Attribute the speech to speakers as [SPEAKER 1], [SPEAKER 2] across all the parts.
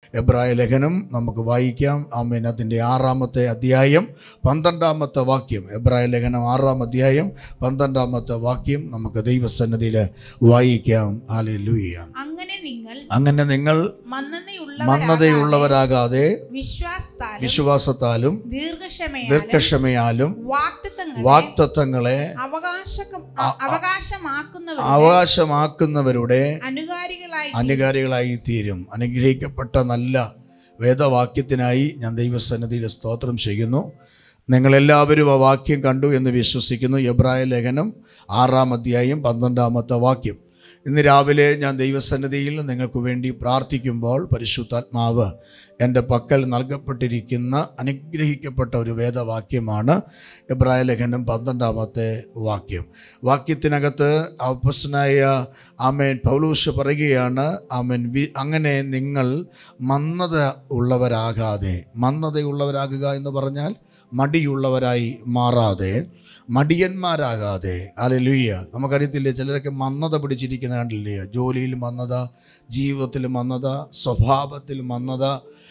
[SPEAKER 1] എബ്രായ ലേഖനം നമുക്ക് വായിക്കാം ആമേൻ അതിൻ്റെ ആറാമത്തെ അധ്യായം പന്ത്രണ്ടാമത്തെ വാക്യം എബ്രായ ലേഖനം ആറാം അധ്യായം പന്ത്രണ്ടാമത്തെ വാക്യം നമുക്ക് ദൈവസന്നിധിയിൽ വായിക്കാം ആലെ ലൂയ്യ
[SPEAKER 2] അങ്ങനെ നിങ്ങൾ
[SPEAKER 1] അങ്ങനെ നിങ്ങൾ
[SPEAKER 2] മന്ദതയുള്ളവരാകാതെ
[SPEAKER 1] മന്ദതയുള്ളവരാകാതെ
[SPEAKER 2] വിശ്വാസത്താലും
[SPEAKER 1] വിശ്വാസത്താലും
[SPEAKER 2] ദീർഘക്ഷമയാലും
[SPEAKER 1] ദീർഘക്ഷമയാലും
[SPEAKER 2] വാക്തത്വങ്ങളെ
[SPEAKER 1] വാക്തത്വങ്ങളെ
[SPEAKER 2] അവകാശം അവകാശമാക്കുന്നവരുടെ
[SPEAKER 1] അവകാശമാക്കുന്നവരുടെ
[SPEAKER 2] അനുകാരികളായി
[SPEAKER 1] അനുകാരികളായി തീരും അനുഗ്രഹിക്കപ്പെട്ട നല്ല വേദവാക്യത്തിനായി ഞാൻ ദൈവസന്നിധിയിൽ സ്തോത്രം ചെയ്യുന്നു നിങ്ങളെല്ലാവരും ആ വാക്യം കണ്ടു എന്ന് വിശ്വസിക്കുന്നു എബ്രായ ലേഖനം ആറാം അധ്യായം പന്ത്രണ്ടാമത്തെ വാക്യം ഇന്ന് രാവിലെ ഞാൻ ദൈവസന്നിധിയിൽ നിങ്ങൾക്ക് വേണ്ടി പ്രാർത്ഥിക്കുമ്പോൾ പരിശുദ്ധാത്മാവ് എൻ്റെ പക്കൽ നൽകപ്പെട്ടിരിക്കുന്ന അനുഗ്രഹിക്കപ്പെട്ട ഒരു വേദവാക്യമാണ് എബ്രായ ലേഖനം പന്ത്രണ്ടാമത്തെ വാക്യം വാക്യത്തിനകത്ത് അപ്പസ്നായ ആമേൻ പൗലൂസ് പറയുകയാണ് ആമേൻ വി അങ്ങനെ നിങ്ങൾ മന്ദത ഉള്ളവരാകാതെ മന്ദതയുള്ളവരാകുക എന്ന് പറഞ്ഞാൽ മടിയുള്ളവരായി മാറാതെ മടിയന്മാരാകാതെ അലലുയ്യ നമുക്കറിയത്തില്ലേ ചിലരൊക്കെ മന്ദത പിടിച്ചിരിക്കുന്ന കണ്ടില്ലേ ജോലിയിൽ മന്ദത ജീവിതത്തിൽ മന്ദത സ്വഭാവത്തിൽ മന്ദത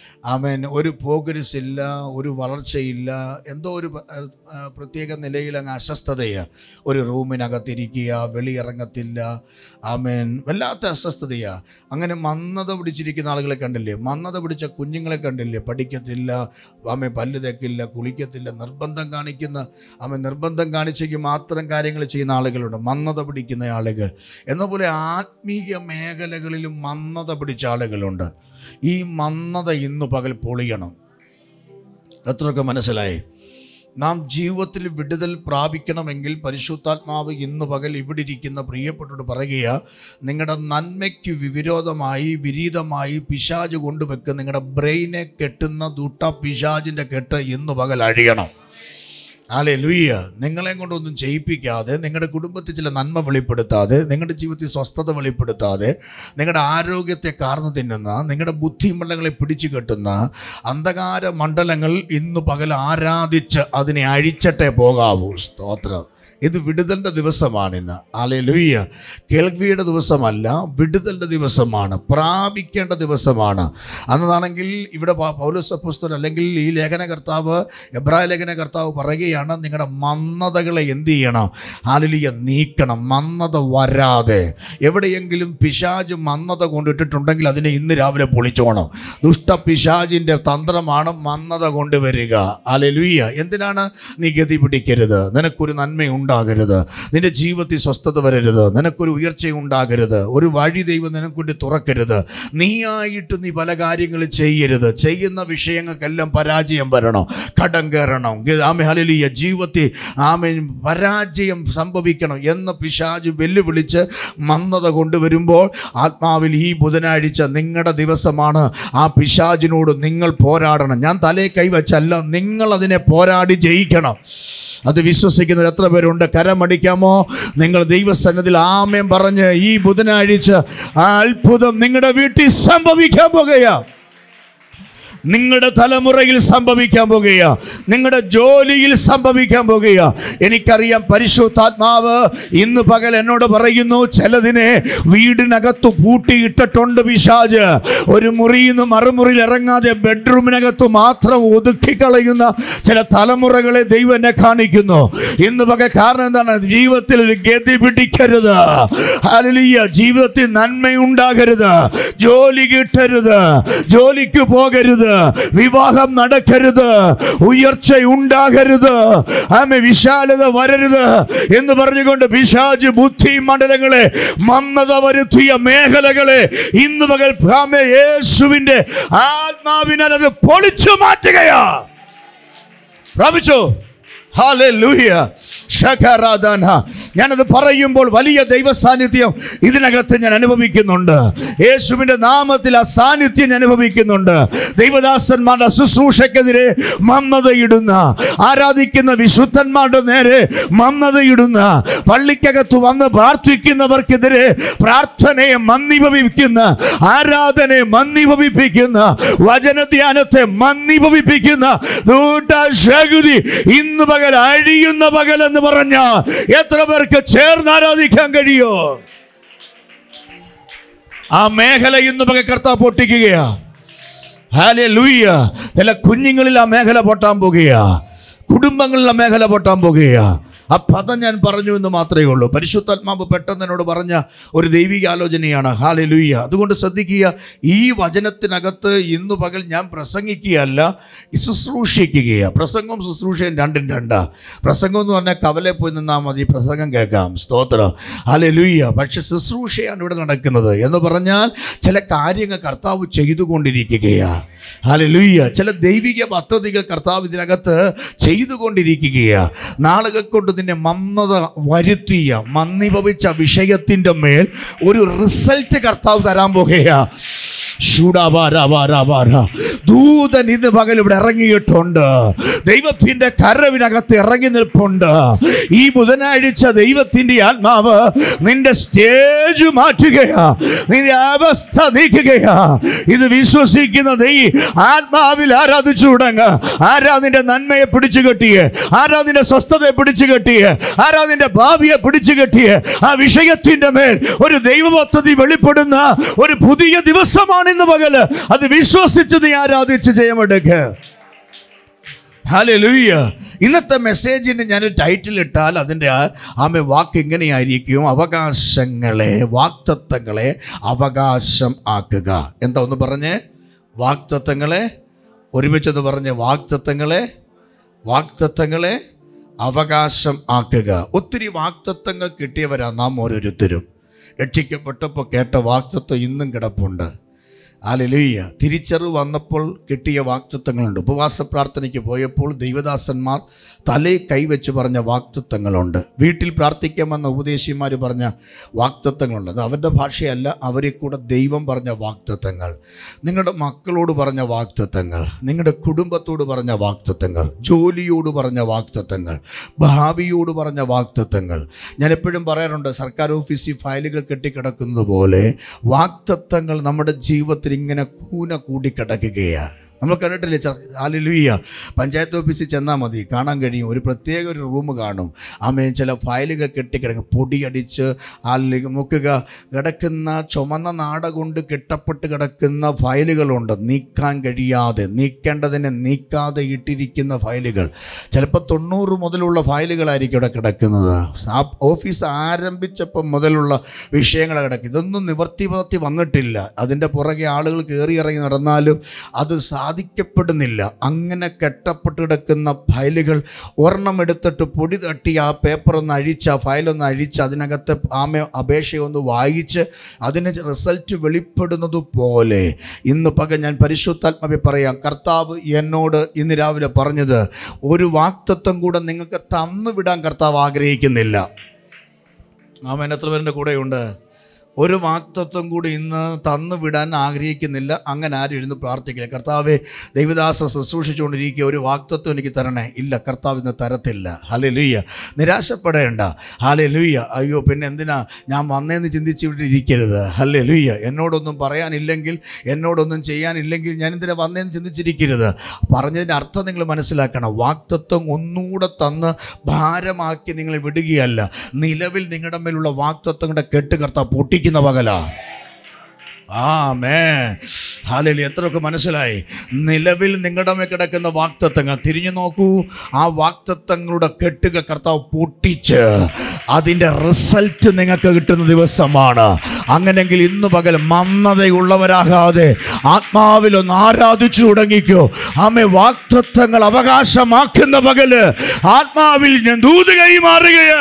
[SPEAKER 1] അവൻ ഒരു പ്രോഗ്രസ്സില്ല ഒരു വളർച്ചയില്ല എന്തോ ഒരു പ- ആ, പ്രത്യേക നിലയിൽ അങ്ങ് അസ്വസ്ഥതയാണ് ഒരു റൂമിനകത്തിരിക്കുക വെളിയിറങ്ങത്തില്ല ആമേൻ വല്ലാത്ത അസ്വസ്ഥതയാ അങ്ങനെ മന്ദത പിടിച്ചിരിക്കുന്ന ആളുകളെ കണ്ടില്ലേ മന്ദത പിടിച്ച കുഞ്ഞുങ്ങളെ കണ്ടില്ലേ പഠിക്കത്തില്ല ആമേ പല്ല് തേക്കില്ല കുളിക്കത്തില്ല നിർബന്ധം കാണിക്കുന്ന ആമേ നിർബന്ധം കാണിച്ചെങ്കിൽ മാത്രം കാര്യങ്ങൾ ചെയ്യുന്ന ആളുകളുണ്ട് മന്ദത പിടിക്കുന്ന ആളുകൾ എന്ന പോലെ ആത്മീയ മേഖലകളിലും മന്ദത പിടിച്ച ആളുകളുണ്ട് ഈ മന്ദത ഇന്ന് പകൽ പൊളിയണം എത്രയൊക്കെ മനസ്സിലായി നാം ജീവിതത്തിൽ വിടുതൽ പ്രാപിക്കണമെങ്കിൽ പരിശുദ്ധാത്മാവ് ഇന്ന് പകൽ ഇവിടെ ഇരിക്കുന്ന പ്രിയപ്പെട്ടോട് പറയുക നിങ്ങളുടെ നന്മയ്ക്ക് വിവിരോധമായി വിരീതമായി പിശാജ് കൊണ്ടുവെക്ക് നിങ്ങളുടെ ബ്രെയിനെ കെട്ടുന്ന ദുട്ട പിശാജിൻ്റെ കെട്ട് ഇന്ന് പകൽ അഴിയണം ആലെ ലുയ്യ നിങ്ങളെ കൊണ്ടൊന്നും ചെയ്യിപ്പിക്കാതെ നിങ്ങളുടെ കുടുംബത്തിൽ ചില നന്മ വെളിപ്പെടുത്താതെ നിങ്ങളുടെ ജീവിതത്തിൽ സ്വസ്ഥത വെളിപ്പെടുത്താതെ നിങ്ങളുടെ ആരോഗ്യത്തെ കാർന്നു തിന്നുന്ന നിങ്ങളുടെ ബുദ്ധിമണ്ഡലങ്ങളെ പിടിച്ചു കെട്ടുന്ന അന്ധകാര മണ്ഡലങ്ങൾ ഇന്ന് പകൽ ആരാധിച്ച് അതിനെ അഴിച്ചട്ടെ പോകാവൂ സ്തോത്രം ഇത് വിടുതലിൻ്റെ ദിവസമാണ് ഇന്ന് ആലെ ലുയ്യ കേൾവിയുടെ ദിവസമല്ല വിടുതലിൻ്റെ ദിവസമാണ് പ്രാപിക്കേണ്ട ദിവസമാണ് അന്നതാണെങ്കിൽ ഇവിടെ പ- പൗലോസ് പുസ്തകം അല്ലെങ്കിൽ ഈ ലേഖനകർത്താവ് എബ്രായ ലേഖനകർത്താവ് പറയുകയാണ് നിങ്ങളുടെ മന്ദതകളെ എന്ത് ചെയ്യണം ഹാലിലിയ നീക്കണം മന്ദത വരാതെ എവിടെയെങ്കിലും പിശാജ് മന്ദത കൊണ്ടിട്ടിട്ടുണ്ടെങ്കിൽ അതിനെ ഇന്ന് രാവിലെ പൊളിച്ചോണം ദുഷ്ട പിശാജിൻ്റെ തന്ത്രമാണ് മന്ദത കൊണ്ടുവരിക ഹാലലുയ്യ എന്തിനാണ് നീ ഗതി പിടിക്കരുത് നിനക്കൊരു നന്മ ഉണ്ടാകരുത് നിന്റെ ജീവിതത്തിൽ സ്വസ്ഥത വരരുത് നിനക്കൊരു ഉയർച്ച ഉണ്ടാകരുത് ഒരു വഴി ദൈവം നിനക്കൊണ്ട് തുറക്കരുത് നീയായിട്ട് നീ പല കാര്യങ്ങളും ചെയ്യരുത് ചെയ്യുന്ന വിഷയങ്ങൾക്കെല്ലാം പരാജയം വരണം കടം കയറണം ഗ- ആമേ ഹല്ലേലൂയ ജീവിതത്തിൽ ആമേ പരാജയം സംഭവിക്കണം എന്ന് പിശാജ് വെല്ലുവിളിച്ച് മന്ദത കൊണ്ടുവരുമ്പോൾ ആത്മാവിൽ ഈ ബുധനാഴ്ച നിങ്ങളുടെ ദിവസമാണ് ആ പിശാജിനോട് നിങ്ങൾ പോരാടണം ഞാൻ തലേ കൈവച്ചല്ല നിങ്ങൾ അതിനെ പോരാടി ജയിക്കണം അത് വിശ്വസിക്കുന്നവർ എത്ര പേരുണ്ട് കരമടിക്കാമോ നിങ്ങൾ ദൈവസന്നതിൽ ആമയം പറഞ്ഞ് ഈ ബുധനാഴ്ച ആ അത്ഭുതം നിങ്ങളുടെ വീട്ടിൽ സംഭവിക്കാൻ പോകുകയാ നിങ്ങളുടെ തലമുറയിൽ സംഭവിക്കാൻ പോകുക നിങ്ങളുടെ ജോലിയിൽ സംഭവിക്കാൻ പോകുക എനിക്കറിയാം പരിശുദ്ധാത്മാവ് ഇന്ന് പകൽ എന്നോട് പറയുന്നു ചിലതിനെ വീടിനകത്ത് പൂട്ടിയിട്ടിട്ടുണ്ട് പിശാജ് ഒരു മുറിയിൽ നിന്ന് മറുമുറിയിൽ ഇറങ്ങാതെ ബെഡ്റൂമിനകത്ത് മാത്രം ഒതുക്കിക്കളയുന്ന ചില തലമുറകളെ ദൈവം എന്നെ കാണിക്കുന്നു ഇന്ന് പകൽ കാരണം എന്താണ് ജീവിതത്തിൽ ഒരു ഗതി പിടിക്കരുത് ഹല്ലേലൂയ ജീവിതത്തിൽ നന്മയുണ്ടാകരുത് ജോലി കിട്ടരുത് ജോലിക്ക് പോകരുത് വിവാഹം നടക്കരുത് ഉയർച്ച ഉണ്ടാകരുത് ആമെ വിശാലത വരരുത് എന്ന് പറഞ്ഞുകൊണ്ട് പിശാജ് ബുദ്ധി മണ്ഡലങ്ങളെ മന്ദത വരുത്തിയ മേഖലകളെ ഇന്ന് പകൽ ആമേ യേശുവിന്റെ ആത്മാവിനാൽ അത് പൊളിച്ചു മാറ്റുകയാ പ്രാപിച്ചോ ഹാലൂയ ശഖരാധന ഞാനത് പറയുമ്പോൾ വലിയ ദൈവ സാന്നിധ്യം ഇതിനകത്ത് ഞാൻ അനുഭവിക്കുന്നുണ്ട് യേശുവിൻ്റെ നാമത്തിൽ ആ സാന്നിധ്യം ഞാൻ അനുഭവിക്കുന്നുണ്ട് ദൈവദാസന്മാരുടെ ശുശ്രൂഷക്കെതിരെ മന്ദതയിടുന്ന ആരാധിക്കുന്ന വിശുദ്ധന്മാരുടെ നേരെ മന്ദതയിടുന്ന പള്ളിക്കകത്ത് വന്ന് പ്രാർത്ഥിക്കുന്നവർക്കെതിരെ പ്രാർത്ഥനയെ മന്ദിഭവിക്കുന്ന ആരാധനയെ മന്ദിഭവിപ്പിക്കുന്ന വചനധ്യാനത്തെ മന്ദിഭവിപ്പിക്കുന്ന ദൂട്ടശകുതി ഇന്ന് പകൽ അഴിയുന്ന പകൽ എന്ന് പറഞ്ഞ എത്ര പേർക്ക് ചേർന്ന് ആരാധിക്കാൻ കഴിയോ ആ മേഖല ഇന്ന് പകൽ കർത്താവ് പൊട്ടിക്കുകയാ ഹാലെ ലൂയ്യ ചില കുഞ്ഞുങ്ങളിൽ ആ മേഖല പൊട്ടാൻ പോകുകയാ കുടുംബങ്ങളിൽ ആ മേഖല പൊട്ടാൻ പോകുകയാ ആ പദം ഞാൻ പറഞ്ഞു എന്ന് മാത്രമേ ഉള്ളൂ പരിശുദ്ധാത്മാവ് പെട്ടെന്ന് എന്നോട് പറഞ്ഞ ഒരു ദൈവിക ആലോചനയാണ് ഹാലെ ലൂയ്യ അതുകൊണ്ട് ശ്രദ്ധിക്കുക ഈ വചനത്തിനകത്ത് ഇന്ന് പകൽ ഞാൻ പ്രസംഗിക്കുകയല്ല ശുശ്രൂഷിക്കുകയാണ് പ്രസംഗവും ശുശ്രൂഷയും രണ്ടും രണ്ടാ പ്രസംഗം എന്ന് പറഞ്ഞാൽ കവലെ പോയി നിന്നാൽ മതി പ്രസംഗം കേൾക്കാം സ്തോത്രം ഹാലെ ലൂയ്യ പക്ഷെ ശുശ്രൂഷയാണ് ഇവിടെ നടക്കുന്നത് എന്ന് പറഞ്ഞാൽ ചില കാര്യങ്ങൾ കർത്താവ് ചെയ്തുകൊണ്ടിരിക്കുകയാണ് ഹാലെ ലൂയ്യ ചില ദൈവിക പദ്ധതികൾ കർത്താവ് ഇതിനകത്ത് ചെയ്തുകൊണ്ടിരിക്കുകയാണ് നാളുകൾ കൊണ്ട് നിന്നെ മന്ദത വരുത്തിയ മന്ദിഭവിച്ച വിഷയത്തിൻ്റെ മേൽ ഒരു റിസൾട്ട് കർത്താവ് തരാൻ പോകുകയാ ശൂടാവാരാവാരാവാര. ദൂതൻ ഇന്ന് പകൽ ഇവിടെ ഇറങ്ങിയിട്ടുണ്ട് ദൈവത്തിന്റെ കരവിനകത്ത് ഇറങ്ങി നിൽപ്പുണ്ട് ഈ ബുധനാഴ്ച ദൈവത്തിന്റെ ആത്മാവ് നിന്റെ സ്റ്റേജ് മാറ്റുകയാ നിന്റെ അവസ്ഥ നീക്കുകയാ ഇത് വിശ്വസിക്കുന്ന നീ ആത്മാവിൽ ആരാധിച്ചു തുടങ്ങ ആരാ നിന്റെ നന്മയെ പിടിച്ചു കെട്ടിയേ ആരാ നിന്റെ സ്വസ്ഥതയെ പിടിച്ചു കെട്ടിയേ ആരാ നിന്റെ ഭാവിയെ പിടിച്ചു കെട്ടിയേ ആ വിഷയത്തിന്റെ മേൽ ഒരു ദൈവ പദ്ധതി വെളിപ്പെടുന്ന ഒരു പുതിയ ദിവസമാണ് ഇന്ന് പകല് അത് വിശ്വസിച്ച് നീ ആരാധിച്ച് ജയമെടുക്ക് ഹല്ലേലൂയ ഇന്നത്തെ മെസ്സേജിന് ഞാൻ ടൈറ്റിൽ ഇട്ടാൽ അതിൻ്റെ ആമെ വാക്ക് ഇങ്ങനെയായിരിക്കും അവകാശങ്ങളെ വാക്തത്വങ്ങളെ അവകാശം ആക്കുക എന്താ ഒന്ന് പറഞ്ഞേ വാക്തത്വങ്ങളെ ഒരുമിച്ചൊന്ന് പറഞ്ഞ് വാക്തത്വങ്ങളെ വാക്തത്വങ്ങളെ അവകാശം ആക്കുക ഒത്തിരി വാക്തത്വങ്ങൾ കിട്ടിയവരാ നാം ഓരോരുത്തരും രക്ഷിക്കപ്പെട്ടപ്പോൾ കേട്ട വാക്തത്വം ഇന്നും കിടപ്പുണ്ട് ആലലുയ്യ തിരിച്ചറിവ് വന്നപ്പോൾ കിട്ടിയ വാക്തത്വങ്ങളുണ്ട് ഉപവാസ പ്രാർത്ഥനയ്ക്ക് പോയപ്പോൾ ദൈവദാസന്മാർ തലേ കൈവച്ച് പറഞ്ഞ വാക്തത്വങ്ങളുണ്ട് വീട്ടിൽ പ്രാർത്ഥിക്കാൻ വന്ന ഉപദേശിമാർ പറഞ്ഞ വാക്തത്വങ്ങളുണ്ട് അത് അവരുടെ ഭാഷയല്ല അവരെ കൂടെ ദൈവം പറഞ്ഞ വാക്തത്വങ്ങൾ നിങ്ങളുടെ മക്കളോട് പറഞ്ഞ വാക്തത്വങ്ങൾ നിങ്ങളുടെ കുടുംബത്തോട് പറഞ്ഞ വാക്തത്വങ്ങൾ ജോലിയോട് പറഞ്ഞ വാക്തത്വങ്ങൾ ഭാവിയോട് പറഞ്ഞ വാക്തത്വങ്ങൾ ഞാൻ എപ്പോഴും പറയാറുണ്ട് സർക്കാർ ഓഫീസിൽ ഫയലുകൾ കെട്ടിക്കിടക്കുന്നത് പോലെ വാക്തത്വങ്ങൾ നമ്മുടെ ജീവിതത്തിൽ ഇങ്ങനെ കൂന കൂടിക്കിടക്കുകയാണ് നമ്മൾ കണ്ടിട്ടില്ലേ ആലിലുയ്യ പഞ്ചായത്ത് ഓഫീസിൽ ചെന്നാൽ മതി കാണാൻ കഴിയും ഒരു പ്രത്യേക ഒരു റൂം കാണും ആമേൻ ചില ഫയലുകൾ കെട്ടിക്കിടക്കും പൊടിയടിച്ച് ആലി നോക്കുക കിടക്കുന്ന ചുമന്ന നാട കൊണ്ട് കെട്ടപ്പെട്ട് കിടക്കുന്ന ഫയലുകളുണ്ട് നീക്കാൻ കഴിയാതെ നീക്കേണ്ടതിനെ നീക്കാതെ ഇട്ടിരിക്കുന്ന ഫയലുകൾ ചിലപ്പോൾ തൊണ്ണൂറ് മുതലുള്ള ഫയലുകളായിരിക്കും ഇവിടെ കിടക്കുന്നത് ആ ഓഫീസ് ആരംഭിച്ചപ്പോൾ മുതലുള്ള വിഷയങ്ങൾ കിടക്കും ഇതൊന്നും നിവർത്തിപത്തി വന്നിട്ടില്ല അതിൻ്റെ പുറകെ ആളുകൾ കയറി ഇറങ്ങി നടന്നാലും അത് സാധിക്കപ്പെടുന്നില്ല അങ്ങനെ കെട്ടപ്പെട്ട് കിടക്കുന്ന ഫയലുകൾ ഒരെണ്ണം എടുത്തിട്ട് പൊടി തട്ടി ആ പേപ്പർ ഒന്ന് അഴിച്ച് ആ ഫയലൊന്ന് അഴിച്ച് അതിനകത്ത് ആമ അപേക്ഷയൊന്ന് വായിച്ച് അതിന് റിസൾട്ട് വെളിപ്പെടുന്നത് പോലെ ഇന്ന് പകൽ ഞാൻ പരിശുദ്ധാത്മാവി പറയാം കർത്താവ് എന്നോട് ഇന്ന് രാവിലെ പറഞ്ഞത് ഒരു വാക്തത്വം കൂടെ നിങ്ങൾക്ക് തന്നു വിടാൻ കർത്താവ് ആഗ്രഹിക്കുന്നില്ല ആമേൻ എത്ര പേരുടെ കൂടെയുണ്ട് ഒരു വാക്തത്വം കൂടി ഇന്ന് തന്നു വിടാൻ ആഗ്രഹിക്കുന്നില്ല അങ്ങനെ ആരും ഇരുന്ന് പ്രാർത്ഥിക്കില്ല കർത്താവെ ദൈവദാസ ശുശ്രൂഷിച്ചുകൊണ്ടിരിക്കുക ഒരു വാക്തത്വം എനിക്ക് തരണേ ഇല്ല കർത്താവ് ഇന്ന് തരത്തില്ല ഹലെ ലുയ്യ നിരാശപ്പെടേണ്ട ഹാലെ ലുയ്യ അയ്യോ പിന്നെ എന്തിനാ ഞാൻ വന്നേന്ന് ചിന്തിച്ച് ഇവിടെ ഇരിക്കരുത് ഹല്ലേ ലുയ്യ എന്നോടൊന്നും പറയാനില്ലെങ്കിൽ എന്നോടൊന്നും ചെയ്യാനില്ലെങ്കിൽ ഞാൻ എന്തിനാ വന്നേന്ന് ചിന്തിച്ചിരിക്കരുത് പറഞ്ഞതിൻ്റെ അർത്ഥം നിങ്ങൾ മനസ്സിലാക്കണം വാക്തത്വം ഒന്നുകൂടെ തന്ന് ഭാരമാക്കി നിങ്ങൾ വിടുകയല്ല നിലവിൽ നിങ്ങളുടെ മേലുള്ള വാക്തത്വങ്ങളുടെ കെട്ട് കർത്താവ് പൊട്ടിക്കുന്ന പകല ആ മേ ഹാലലി എത്രയൊക്കെ മനസ്സിലായി നിലവിൽ നിങ്ങളുടെ മേൽ കിടക്കുന്ന വാക്തത്വങ്ങൾ തിരിഞ്ഞു നോക്കൂ ആ വാക്തത്വങ്ങളുടെ കെട്ടുകൾ കർത്താവ് പൊട്ടിച്ച് അതിൻ്റെ റിസൾട്ട് നിങ്ങൾക്ക് കിട്ടുന്ന ദിവസമാണ് അങ്ങനെങ്കിൽ ഇന്ന് പകൽ മന്ദതയുള്ളവരാകാതെ ആത്മാവിലൊന്ന് ആരാധിച്ചു തുടങ്ങിക്കോ ആമെ വാക്തത്വങ്ങൾ അവകാശമാക്കുന്ന പകല് ആത്മാവിൽ ഞാൻ ദൂത് കൈമാറുകയാ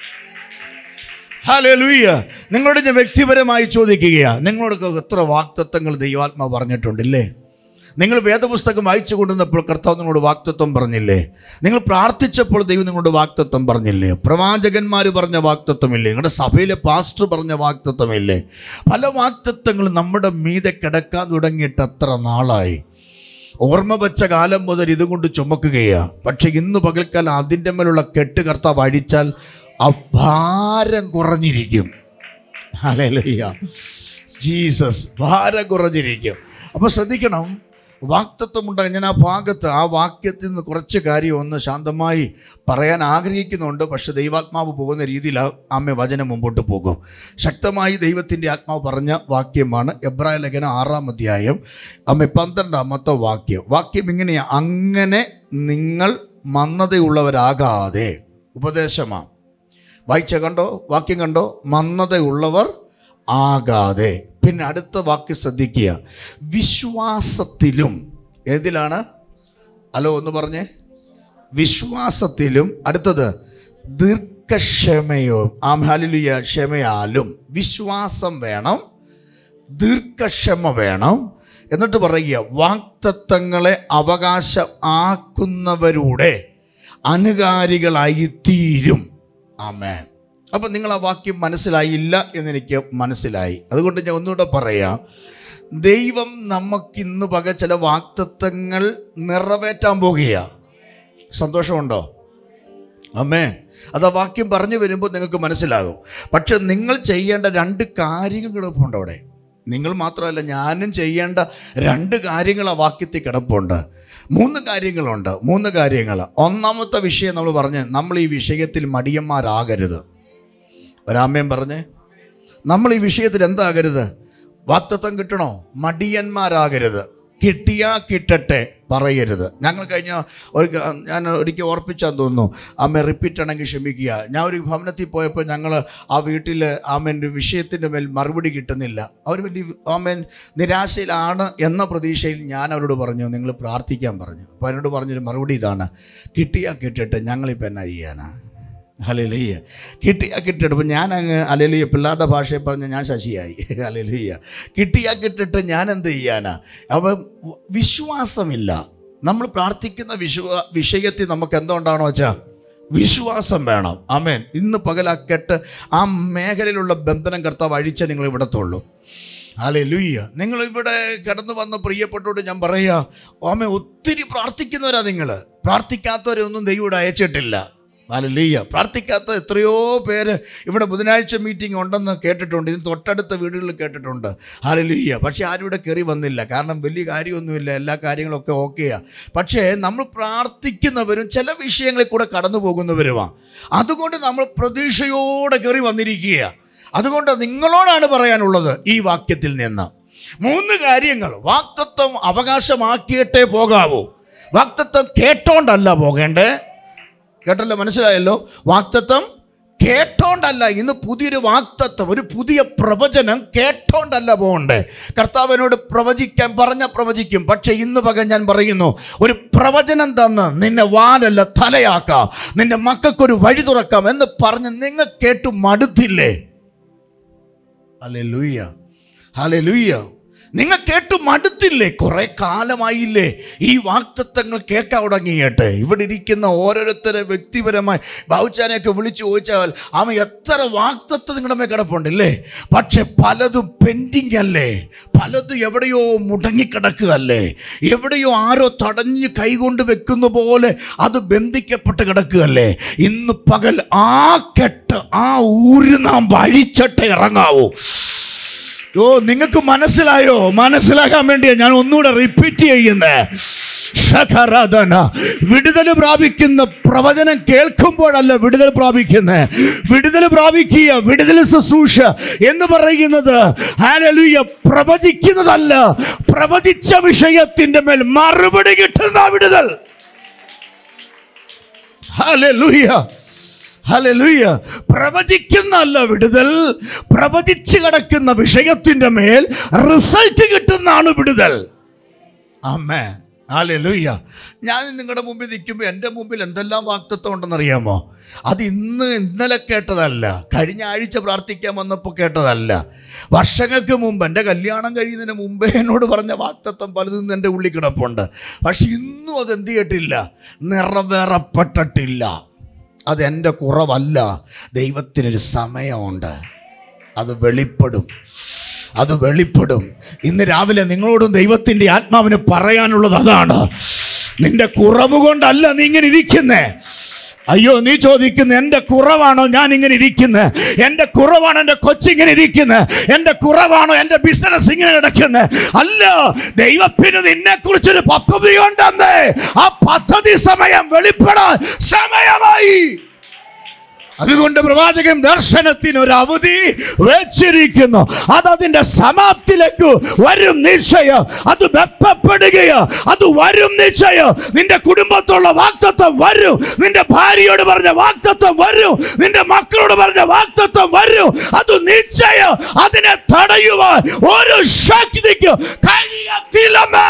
[SPEAKER 1] ഹല്ലേലൂയ നിങ്ങളോട് ഞാൻ വ്യക്തിപരമായി ചോദിക്കുകയാണ് നിങ്ങളോട് എത്ര വാക്തത്വങ്ങൾ ദൈവാത്മാ പറഞ്ഞിട്ടുണ്ടില്ലേ നിങ്ങൾ വേദപുസ്തകം വായിച്ചു കൊണ്ടിരുന്നപ്പോൾ കർത്താവ് നിങ്ങളോട് വാക്തത്വം പറഞ്ഞില്ലേ നിങ്ങൾ പ്രാർത്ഥിച്ചപ്പോൾ ദൈവം നിങ്ങളോട് വാക്തത്വം പറഞ്ഞില്ലേ പ്രവാചകന്മാർ പറഞ്ഞ വാക്തത്വമില്ലേ നിങ്ങളുടെ സഭയിലെ പാസ്റ്റർ പറഞ്ഞ വാക്തത്വമില്ലേ പല വാക്തത്വങ്ങളും നമ്മുടെ മീതെ കിടക്കാൻ തുടങ്ങിയിട്ട് എത്ര നാളായി ഓർമ്മ വെച്ച കാലം മുതൽ ഇതുകൊണ്ട് ചുമക്കുകയാണ് പക്ഷെ ഇന്ന് പകൽക്കാലം അതിൻ്റെ മേലുള്ള കെട്ട് കർത്താവ് അഴിച്ചാൽ ആ ഭാരം കുറഞ്ഞിരിക്കും ഹല്ലേലൂയ ജീസസ് ഭാരം കുറഞ്ഞിരിക്കും അപ്പോൾ ശ്രദ്ധിക്കണം വാക്തത്വമുണ്ട് ഞാൻ ആ ഭാഗത്ത് ആ വാക്യത്തിൽ നിന്ന് കുറച്ച് കാര്യം ഒന്ന് ശാന്തമായി പറയാൻ ആഗ്രഹിക്കുന്നുണ്ട് പക്ഷെ ദൈവാത്മാവ് പോകുന്ന രീതിയിൽ ആ അമ്മ വചനം മുമ്പോട്ട് പോകും ശക്തമായി ദൈവത്തിൻ്റെ ആത്മാവ് പറഞ്ഞ വാക്യമാണ് എബ്രായ ലേഖനം ആറാം അധ്യായം അമ്മ പന്ത്രണ്ടാമത്തെ വാക്യം വാക്യം ഇങ്ങനെയാണ് അങ്ങനെ നിങ്ങൾ മന്ദതയുള്ളവരാകാതെ ഉപദേശമാണ് വായിച്ച കണ്ടോ വാക്യം കണ്ടോ മന്ദതയുള്ളവർ ആകാതെ പിന്നെ അടുത്ത വാക്യം ശ്രദ്ധിക്കുക വിശ്വാസത്തിലും ഏതിലാണ് ഹലോ ഒന്ന് പറഞ്ഞേ വിശ്വാസത്തിലും അടുത്തത് ദീർഘക്ഷമയോ ആഹാലിയ ക്ഷമയാലും വിശ്വാസം വേണം ദീർഘക്ഷമ വേണം എന്നിട്ട് പറയുക വാക്തത്വങ്ങളെ അവകാശം ആക്കുന്നവരുടെ അനുകാരികളായി തീരും ആമേൻ അപ്പം നിങ്ങൾ ആ വാക്യം മനസ്സിലായില്ല എന്നെനിക്ക് മനസ്സിലായി അതുകൊണ്ട് ഞാൻ ഒന്നുകൂടെ പറയാം ദൈവം നമുക്കിന്ന് പക ചില വാക്തത്വങ്ങൾ നിറവേറ്റാൻ പോകുകയാണ് സന്തോഷമുണ്ടോ അമ്മേ അത് ആ വാക്യം പറഞ്ഞു വരുമ്പോൾ നിങ്ങൾക്ക് മനസ്സിലാകും പക്ഷെ നിങ്ങൾ ചെയ്യേണ്ട രണ്ട് കാര്യങ്ങൾ കിടപ്പുണ്ട് അവിടെ നിങ്ങൾ മാത്രമല്ല ഞാനും ചെയ്യേണ്ട രണ്ട് കാര്യങ്ങൾ ആ വാക്യത്തിൽ കിടപ്പുണ്ട് മൂന്ന് കാര്യങ്ങളുണ്ട് മൂന്ന് കാര്യങ്ങൾ ഒന്നാമത്തെ വിഷയം നമ്മൾ പറഞ്ഞ് നമ്മൾ ഈ വിഷയത്തിൽ മടിയന്മാരാകരുത് ഒരാമ്മയും പറഞ്ഞേ നമ്മൾ ഈ വിഷയത്തിൽ എന്താകരുത് വാക്തത്വം കിട്ടണോ മടിയന്മാരാകരുത് കിട്ടിയാ കിട്ടട്ടെ പറയരുത് ഞങ്ങൾ കഴിഞ്ഞ ഒരു ഞാൻ ഒരിക്കൽ ഓർപ്പിച്ചാന്ന് തോന്നുന്നു അമ്മ റിപ്പീറ്റ് ആണെങ്കിൽ ക്ഷമിക്കുക ഞാൻ ഒരു ഭവനത്തിൽ പോയപ്പോൾ ഞങ്ങൾ ആ വീട്ടിൽ ആമൻ വിഷയത്തിൻ്റെ മേൽ മറുപടി കിട്ടുന്നില്ല അവർ വലിയ ആമൻ നിരാശയിലാണ് എന്ന പ്രതീക്ഷയിൽ ഞാൻ അവരോട് പറഞ്ഞു നിങ്ങൾ പ്രാർത്ഥിക്കാൻ പറഞ്ഞു അപ്പോൾ എന്നോട് പറഞ്ഞൊരു മറുപടി ഇതാണ് കിട്ടിയാ കിട്ടട്ടെ ഞങ്ങളിപ്പോൾ എന്നാ ചെയ്യാനാ ഹലലിയ കിട്ടിയാ കിട്ടിട്ട് ഇപ്പം ഞാൻ അങ്ങ് അലലിയ പിള്ളേരുടെ ഭാഷയിൽ പറഞ്ഞ ഞാൻ ശശിയായി അലലിയ കിട്ടിയാ കിട്ടിട്ട് ഞാൻ എന്ത് ചെയ്യാനാ അവ വിശ്വാസമില്ല നമ്മൾ പ്രാർത്ഥിക്കുന്ന വിശ്വ വിഷയത്തിൽ നമുക്ക് എന്തുകൊണ്ടാണോ വെച്ചാൽ വിശ്വാസം വേണം അമേൻ ഇന്ന് പകലാക്കെട്ട് ആ മേഖലയിലുള്ള ബന്ധനം കർത്താവ് അഴിച്ച നിങ്ങൾ ഇവിടത്തുള്ളൂ അല്ലെ ലുയ്യ നിങ്ങൾ ഇവിടെ കിടന്നു വന്ന പ്രിയപ്പെട്ടോട് ഞാൻ പറയാ ഓമ ഒത്തിരി പ്രാർത്ഥിക്കുന്നവരാ നിങ്ങൾ പ്രാർത്ഥിക്കാത്തവരെ ഒന്നും ദൈവം ഇവിടെ അയച്ചിട്ടില്ല അലലിയ പ്രാർത്ഥിക്കാത്ത എത്രയോ പേര് ഇവിടെ ബുധനാഴ്ച മീറ്റിംഗ് ഉണ്ടെന്ന് കേട്ടിട്ടുണ്ട് ഇതിന് തൊട്ടടുത്ത വീടുകളിൽ കേട്ടിട്ടുണ്ട് അലലിയ പക്ഷേ ആരും ഇവിടെ കയറി വന്നില്ല കാരണം വലിയ കാര്യമൊന്നുമില്ല എല്ലാ കാര്യങ്ങളൊക്കെ ഓക്കെയാണ് പക്ഷേ നമ്മൾ പ്രാർത്ഥിക്കുന്നവരും ചില വിഷയങ്ങളിൽ കൂടെ കടന്നു പോകുന്നവരുമാണ് അതുകൊണ്ട് നമ്മൾ പ്രതീക്ഷയോടെ കയറി വന്നിരിക്കുക അതുകൊണ്ട് നിങ്ങളോടാണ് പറയാനുള്ളത് ഈ വാക്യത്തിൽ നിന്ന് മൂന്ന് കാര്യങ്ങൾ വാക്തത്വം അവകാശമാക്കിയിട്ടേ പോകാവൂ വാക്തത്വം കേട്ടോണ്ടല്ല പോകേണ്ടേ കേട്ടല്ലോ മനസ്സിലായല്ലോ വാക്തത്വം കേട്ടോണ്ടല്ല ഇന്ന് പുതിയൊരു വാക്തത്വം ഒരു പുതിയ പ്രവചനം കേട്ടോണ്ടല്ല പോകണ്ടേ കർത്താവിനോട് പ്രവചിക്കാൻ പറഞ്ഞ പ്രവചിക്കും പക്ഷെ ഇന്ന് പകൽ ഞാൻ പറയുന്നു ഒരു പ്രവചനം തന്ന് നിന്നെ വാലല്ല തലയാക്കാം നിന്റെ മക്കൾക്കൊരു വഴി തുറക്കാം എന്ന് പറഞ്ഞ് നിങ്ങൾ കേട്ടു മടുത്തില്ലേ ഹലേ ലൂയ്യ ഹലേ ലൂയ്യ നിങ്ങൾ കേട്ടു മടുത്തില്ലേ കുറെ കാലമായില്ലേ ഈ വാക്തത്വങ്ങൾ കേൾക്കാൻ തുടങ്ങിയിട്ട് ഇവിടെ ഇരിക്കുന്ന ഓരോരുത്തരെ വ്യക്തിപരമായി ബാബുച്ചാനെയൊക്കെ വിളിച്ചു ചോദിച്ചാൽ അവൻ എത്ര വാക്തത്വം നിങ്ങളുടെ മേൽ കിടപ്പുണ്ടല്ലേ പക്ഷെ പലതും പെൻഡിങ് അല്ലേ പലതും എവിടെയോ മുടങ്ങിക്കിടക്കുകയല്ലേ എവിടെയോ ആരോ തടഞ്ഞ് കൈകൊണ്ട് വെക്കുന്ന പോലെ അത് ബന്ധിക്കപ്പെട്ട് കിടക്കുകയല്ലേ ഇന്ന് പകൽ ആ കെട്ട് ആ ഊര് നാം വഴിച്ചട്ട് ഇറങ്ങാവൂ ഓ നിങ്ങൾക്ക് മനസ്സിലായോ മനസ്സിലാക്കാൻ വേണ്ടിയാ ഞാൻ ഒന്നുകൂടെ റിപ്പീറ്റ് ചെയ്യുന്നത് ഷഖറാധന വിടുതൽ പ്രാപിക്കുന്ന പ്രവചനം കേൾക്കുമ്പോഴല്ല വിടുതൽ പ്രാപിക്കുന്നത് വിടുതൽ പ്രാപിക്കുക വിടുതൽ ശുശ്രൂഷ എന്ന് പറയുന്നത് ഹാലലുയ പ്രവചിക്കുന്നതല്ല പ്രവചിച്ച വിഷയത്തിന്റെ മേൽ മറുപടി കിട്ടുന്ന വിടുതൽ ഹാലലുയ ഹലലുയ്യ പ്രവചിക്കുന്നല്ല വിടുതൽ പ്രവചിച്ച് കിടക്കുന്ന വിഷയത്തിന്റെ മേൽ റിസൾട്ട് കിട്ടുന്നതാണ് വിടുതൽ അമ്മേ ഹാലലുയ്യ ഞാൻ നിങ്ങളുടെ മുമ്പിൽ നിൽക്കുമ്പോൾ എൻ്റെ മുമ്പിൽ എന്തെല്ലാം വാക്തത്വം ഉണ്ടെന്നറിയാമോ അത് ഇന്ന് ഇന്നലെ കേട്ടതല്ല കഴിഞ്ഞ ആഴ്ച പ്രാർത്ഥിക്കാൻ വന്നപ്പോൾ കേട്ടതല്ല വർഷങ്ങൾക്ക് മുമ്പ് എൻ്റെ കല്യാണം കഴിയുന്നതിന് മുമ്പേ എന്നോട് പറഞ്ഞ വാക്തത്വം പലതും എൻ്റെ ഉള്ളിൽ കിടപ്പുണ്ട് പക്ഷെ ഇന്നും അത് എന്ത് ചെയ്തിട്ടില്ല നിറവേറപ്പെട്ടിട്ടില്ല അതെൻ്റെ കുറവല്ല ദൈവത്തിനൊരു സമയമുണ്ട് അത് വെളിപ്പെടും അത് വെളിപ്പെടും ഇന്ന് രാവിലെ നിങ്ങളോടും ദൈവത്തിൻ്റെ ആത്മാവിന് പറയാനുള്ളത് അതാണ് നിന്റെ കുറവ് കൊണ്ടല്ല നീ ഇങ്ങനെ ഇരിക്കുന്നേ അയ്യോ നീ ചോദിക്കുന്ന എൻ്റെ കുറവാണോ ഞാൻ ഇങ്ങനെ ഇരിക്കുന്നത് എൻ്റെ കുറവാണോ എൻ്റെ കൊച്ചിങ്ങനെ ഇരിക്കുന്നത് എൻ്റെ കുറവാണോ എൻ്റെ ബിസിനസ് ഇങ്ങനെ കിടക്കുന്നത് അല്ല ദൈവത്തിന് നിന്നെ കുറിച്ചൊരു പദ്ധതി ഉണ്ടെന്ന് ആ പദ്ധതി സമയം വെളിപ്പെടാൻ സമയമായി അതുകൊണ്ട് പ്രവാചകൻ ദർശനത്തിന് ഒരു അവധി വെച്ചിരിക്കുന്നു അത് അതിന്റെ സമാപ്തിയിലേക്ക് വരും നിശ്ചയം അത് വെപ്പപ്പെടുകയോ അത് വരും നിശ്ചയം നിന്റെ കുടുംബത്തുള്ള വാക്തത്വം വരും നിന്റെ ഭാര്യയോട് പറഞ്ഞ വാക്തത്വം വരും നിന്റെ മക്കളോട് പറഞ്ഞ വാക്തത്വം വരും അത് നിശ്ചയം അതിനെ തടയുവാൻ ഒരു ശക്തിക്ക് കഴിയത്തില്ലെന്ന്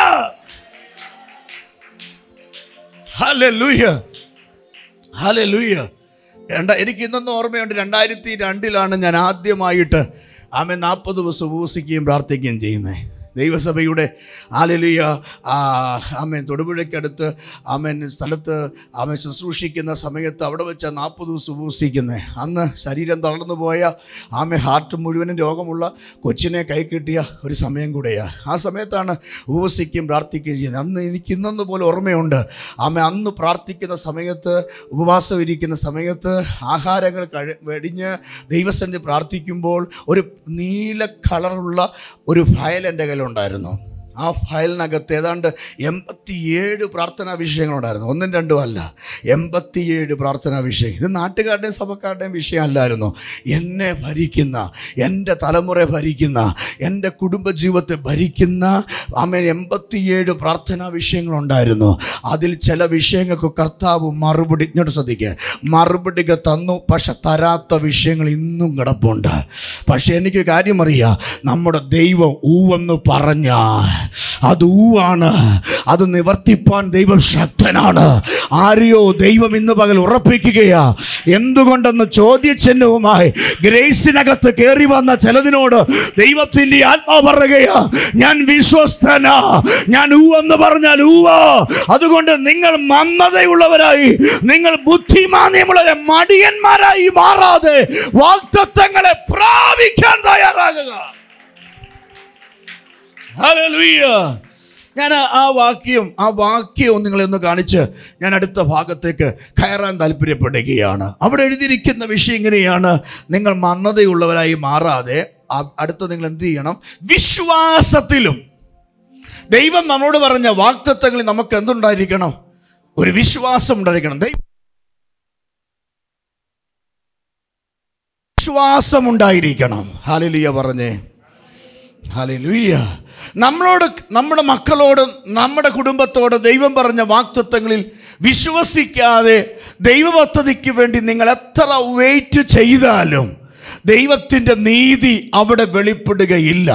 [SPEAKER 1] ഹല്ലേലൂയ ഹല്ലേലൂയ രണ്ട എനിക്ക് ഇന്നൊന്നും ഓർമ്മയുണ്ട് രണ്ടായിരത്തി രണ്ടിലാണ് ഞാൻ ആദ്യമായിട്ട് ആമെ നാൽപ്പത് ദിവസം ഉപവസിക്കുകയും പ്രാർത്ഥിക്കുകയും ചെയ്യുന്നത് ദൈവസഭയുടെ ആലലുയ ആമേൻ തൊടുപുഴയ്ക്കടുത്ത് ആമേൻ സ്ഥലത്ത് ആമേൻ ശുശ്രൂഷിക്കുന്ന സമയത്ത് അവിടെ വെച്ച നാൽപ്പത് ദിവസം ഉപവസിക്കുന്നത് അന്ന് ശരീരം തളർന്നു പോയ ആമെ ഹാർട്ട് മുഴുവനും രോഗമുള്ള കൊച്ചിനെ കൈ കിട്ടിയ ഒരു സമയം കൂടെയാണ് ആ സമയത്താണ് ഉപവസിക്കുകയും പ്രാർത്ഥിക്കുകയും ചെയ്യുന്നത് അന്ന് എനിക്ക് ഇന്നൊന്നു പോലെ ഓർമ്മയുണ്ട് ആമെ അന്ന് പ്രാർത്ഥിക്കുന്ന സമയത്ത് ഉപവാസം ഇരിക്കുന്ന സമയത്ത് ആഹാരങ്ങൾ കഴി വെടിഞ്ഞ് ദൈവസന്നിധി പ്രാർത്ഥിക്കുമ്പോൾ ഒരു നീല കളറുള്ള ഒരു ഫയൽ എൻ്റെ കയ്യിലുണ്ടായിരുന്നു ആ ഫയലിനകത്ത് ഏതാണ്ട് എൺപത്തിയേഴ് പ്രാർത്ഥനാ വിഷയങ്ങളുണ്ടായിരുന്നു ഒന്നും രണ്ടും അല്ല എൺപത്തിയേഴ് പ്രാർത്ഥനാ വിഷയം ഇത് നാട്ടുകാരുടെയും സഭക്കാരുടെയും വിഷയമല്ലായിരുന്നു എന്നെ ഭരിക്കുന്ന എൻ്റെ തലമുറ ഭരിക്കുന്ന എൻ്റെ കുടുംബജീവിതത്തെ ഭരിക്കുന്ന അമ്മ എൺപത്തിയേഴ് പ്രാർത്ഥനാ വിഷയങ്ങളുണ്ടായിരുന്നു അതിൽ ചില വിഷയങ്ങൾക്ക് കർത്താവ് മറുപടി ഇങ്ങോട്ട് ശ്രദ്ധിക്കുക മറുപടികൾ തന്നു പക്ഷെ തരാത്ത വിഷയങ്ങൾ ഇന്നും കിടപ്പുണ്ട് പക്ഷെ എനിക്ക് കാര്യം അറിയാം നമ്മുടെ ദൈവം ഊവെന്ന് പറഞ്ഞാൽ അത് ഊവാണ് അത് നിവർത്തിപ്പാൻ ദൈവം ശക്തനാണ് ആരെയോ ദൈവം ഇന്ന് പകൽ ഉറപ്പിക്കുകയാ എന്തുകൊണ്ടെന്ന് ചോദ്യചിഹ്നവുമായി ഗ്രേസിനകത്ത് കയറി വന്ന ചിലതിനോട് ദൈവത്തിന്റെ ആത്മാ പറയുകയാ ഞാൻ വിശ്വസ്തനാ ഞാൻ ഊവെന്ന് പറഞ്ഞാൽ ഊവോ അതുകൊണ്ട് നിങ്ങൾ മന്ദതയുള്ളവരായി നിങ്ങൾ ബുദ്ധിമാന്യമുള്ളവരെ മടിയന്മാരായി മാറാതെ വാക്തത്വങ്ങളെ പ്രാപിക്കാൻ തയ്യാറാകുക ഹല്ലേലൂയ ഞാൻ ആ വാക്യം ആ വാക്യം നിങ്ങളെ ഒന്ന് കാണിച്ച് ഞാൻ അടുത്ത ഭാഗത്തേക്ക് കയറാൻ താല്പര്യപ്പെടുകയാണ് അവിടെ എഴുതിയിരിക്കുന്ന വിഷയം ഇങ്ങനെയാണ് നിങ്ങൾ മന്ദതയുള്ളവരായി മാറാതെ ആ- അടുത്ത നിങ്ങൾ എന്ത് ചെയ്യണം വിശ്വാസത്തിലും ദൈവം നമ്മളോട് പറഞ്ഞ വാക്തത്വങ്ങളിൽ നമുക്ക് എന്തുണ്ടായിരിക്കണം ഒരു വിശ്വാസം ഉണ്ടായിരിക്കണം ദൈവം വിശ്വാസം ഉണ്ടായിരിക്കണം ഹാലിലിയ പറഞ്ഞേ ഹല്ലേലൂയ നമ്മളോട് നമ്മുടെ മക്കളോട് നമ്മുടെ കുടുംബത്തോട് ദൈവം പറഞ്ഞ വാക്തത്വങ്ങളിൽ വിശ്വസിക്കാതെ ദൈവപദ്ധതിക്ക് വേണ്ടി നിങ്ങൾ എത്ര വെയിറ്റ് ചെയ്താലും ദൈവത്തിൻ്റെ നീതി അവിടെ വെളിപ്പെടുകയില്ല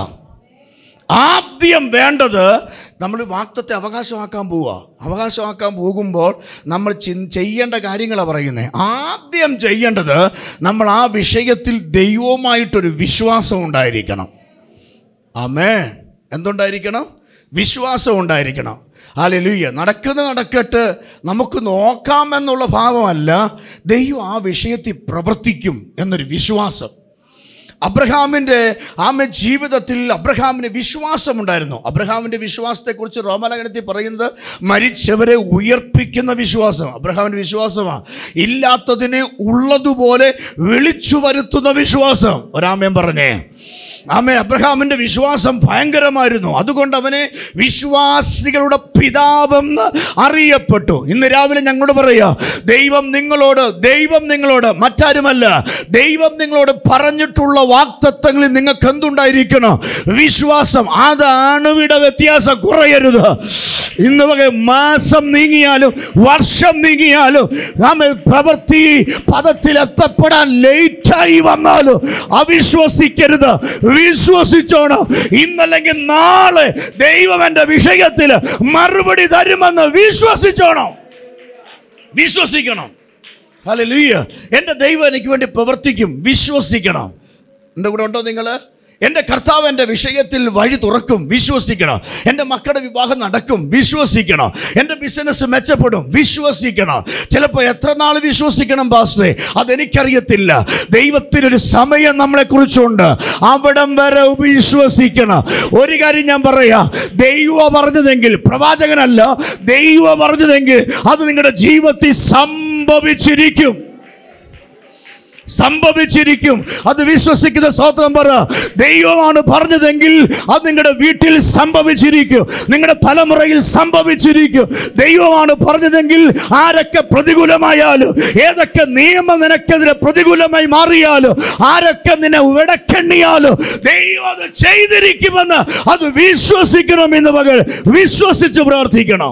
[SPEAKER 1] ആദ്യം വേണ്ടത് നമ്മൾ വാക്തത്തെ അവകാശമാക്കാൻ പോവുക അവകാശമാക്കാൻ പോകുമ്പോൾ നമ്മൾ ചിൻ- ചെയ്യേണ്ട കാര്യങ്ങളാണ് പറയുന്നത് ആദ്യം ചെയ്യേണ്ടത് നമ്മൾ ആ വിഷയത്തിൽ ദൈവവുമായിട്ടൊരു വിശ്വാസം ഉണ്ടായിരിക്കണം ആമേ എന്തുണ്ടായിരിക്കണം വിശ്വാസം ഉണ്ടായിരിക്കണം ഹാലലുയ്യ നടക്കുന്ന നടക്കട്ട് നമുക്ക് നോക്കാമെന്നുള്ള ഭാവമല്ല ദൈവം ആ വിഷയത്തിൽ പ്രവർത്തിക്കും എന്നൊരു വിശ്വാസം അബ്രഹാമിൻ്റെ ആമ ജീവിതത്തിൽ അബ്രഹാമിന് വിശ്വാസമുണ്ടായിരുന്നു അബ്രഹാമിൻ്റെ വിശ്വാസത്തെക്കുറിച്ച് റോമലേഖനത്തിൽ പറയുന്നത് മരിച്ചവരെ ഉയർപ്പിക്കുന്ന വിശ്വാസം അബ്രഹാമിൻ്റെ വിശ്വാസമാണ് ഇല്ലാത്തതിനെ ഉള്ളതുപോലെ വിളിച്ചു വരുത്തുന്ന വിശ്വാസം ഒരാമയം പറഞ്ഞേ ആമേ അബ്രഹാമിന്റെ വിശ്വാസം ഭയങ്കരമായിരുന്നു അതുകൊണ്ട് അവനെ വിശ്വാസികളുടെ പിതാവെന്ന് അറിയപ്പെട്ടു ഇന്ന് രാവിലെ ഞങ്ങളോട് പറയാ ദൈവം നിങ്ങളോട് ദൈവം നിങ്ങളോട് മറ്റാരുമല്ല ദൈവം നിങ്ങളോട് പറഞ്ഞിട്ടുള്ള വാക്തത്വങ്ങളിൽ നിങ്ങൾക്ക് എന്തുണ്ടായിരിക്കണം വിശ്വാസം അതാണ് ഇവിടെ വ്യത്യാസം കുറയരുത് ഇന്ന് വക മാസം നീങ്ങിയാലും വർഷം നീങ്ങിയാലും നാം പ്രവൃത്തി പദത്തിൽ എത്തപ്പെടാൻ ലേറ്റായി വന്നാലും അവിശ്വസിക്കരുത് വിശ്വസിച്ചോണം ഇന്നല്ലെങ്കിൽ നാളെ ദൈവം എൻ്റെ വിഷയത്തിൽ മറുപടി തരുമെന്ന് വിശ്വസിച്ചോണം വിശ്വസിക്കണം ഹല്ലേലൂയ എൻ്റെ ദൈവം എനിക്ക് വേണ്ടി പ്രവർത്തിക്കും വിശ്വസിക്കണം എൻ്റെ കൂടെ ഉണ്ടോ നിങ്ങൾ എൻ്റെ കർത്താവ് എൻ്റെ വിഷയത്തിൽ വഴി തുറക്കും വിശ്വസിക്കണം എൻ്റെ മക്കളുടെ വിവാഹം നടക്കും വിശ്വസിക്കണം എൻ്റെ ബിസിനസ് മെച്ചപ്പെടും വിശ്വസിക്കണം ചിലപ്പോൾ എത്ര നാൾ വിശ്വസിക്കണം പാസ്റ്ററെ അതെനിക്കറിയത്തില്ല ദൈവത്തിനൊരു സമയം നമ്മളെ കുറിച്ചുണ്ട് അവിടം വരെ വിശ്വസിക്കണം ഒരു കാര്യം ഞാൻ പറയാ ദൈവ പറഞ്ഞതെങ്കിൽ പ്രവാചകനല്ല ദൈവ പറഞ്ഞതെങ്കിൽ അത് നിങ്ങളുടെ ജീവിതത്തിൽ സം സംഭവിച്ചിരിക്കും സംഭവിച്ചിരിക്കും അത് വിശ്വസിക്കുന്ന സ്വത്രം പറ ദൈവമാണ് പറഞ്ഞതെങ്കിൽ അത് നിങ്ങളുടെ വീട്ടിൽ സംഭവിച്ചിരിക്കും നിങ്ങളുടെ തലമുറയിൽ സംഭവിച്ചിരിക്കും ദൈവമാണ് പറഞ്ഞതെങ്കിൽ ആരൊക്കെ പ്രതികൂലമായാലും ഏതൊക്കെ നിയമം നിനക്കെതിരെ പ്രതികൂലമായി മാറിയാലും ആരൊക്കെ നിന്നെ വിടക്കെണ്ണിയാലും ദൈവം അത് ചെയ്തിരിക്കുമെന്ന് അത് വിശ്വസിക്കണം എന്ന് മകൾ വിശ്വസിച്ച് പ്രാർത്ഥിക്കണം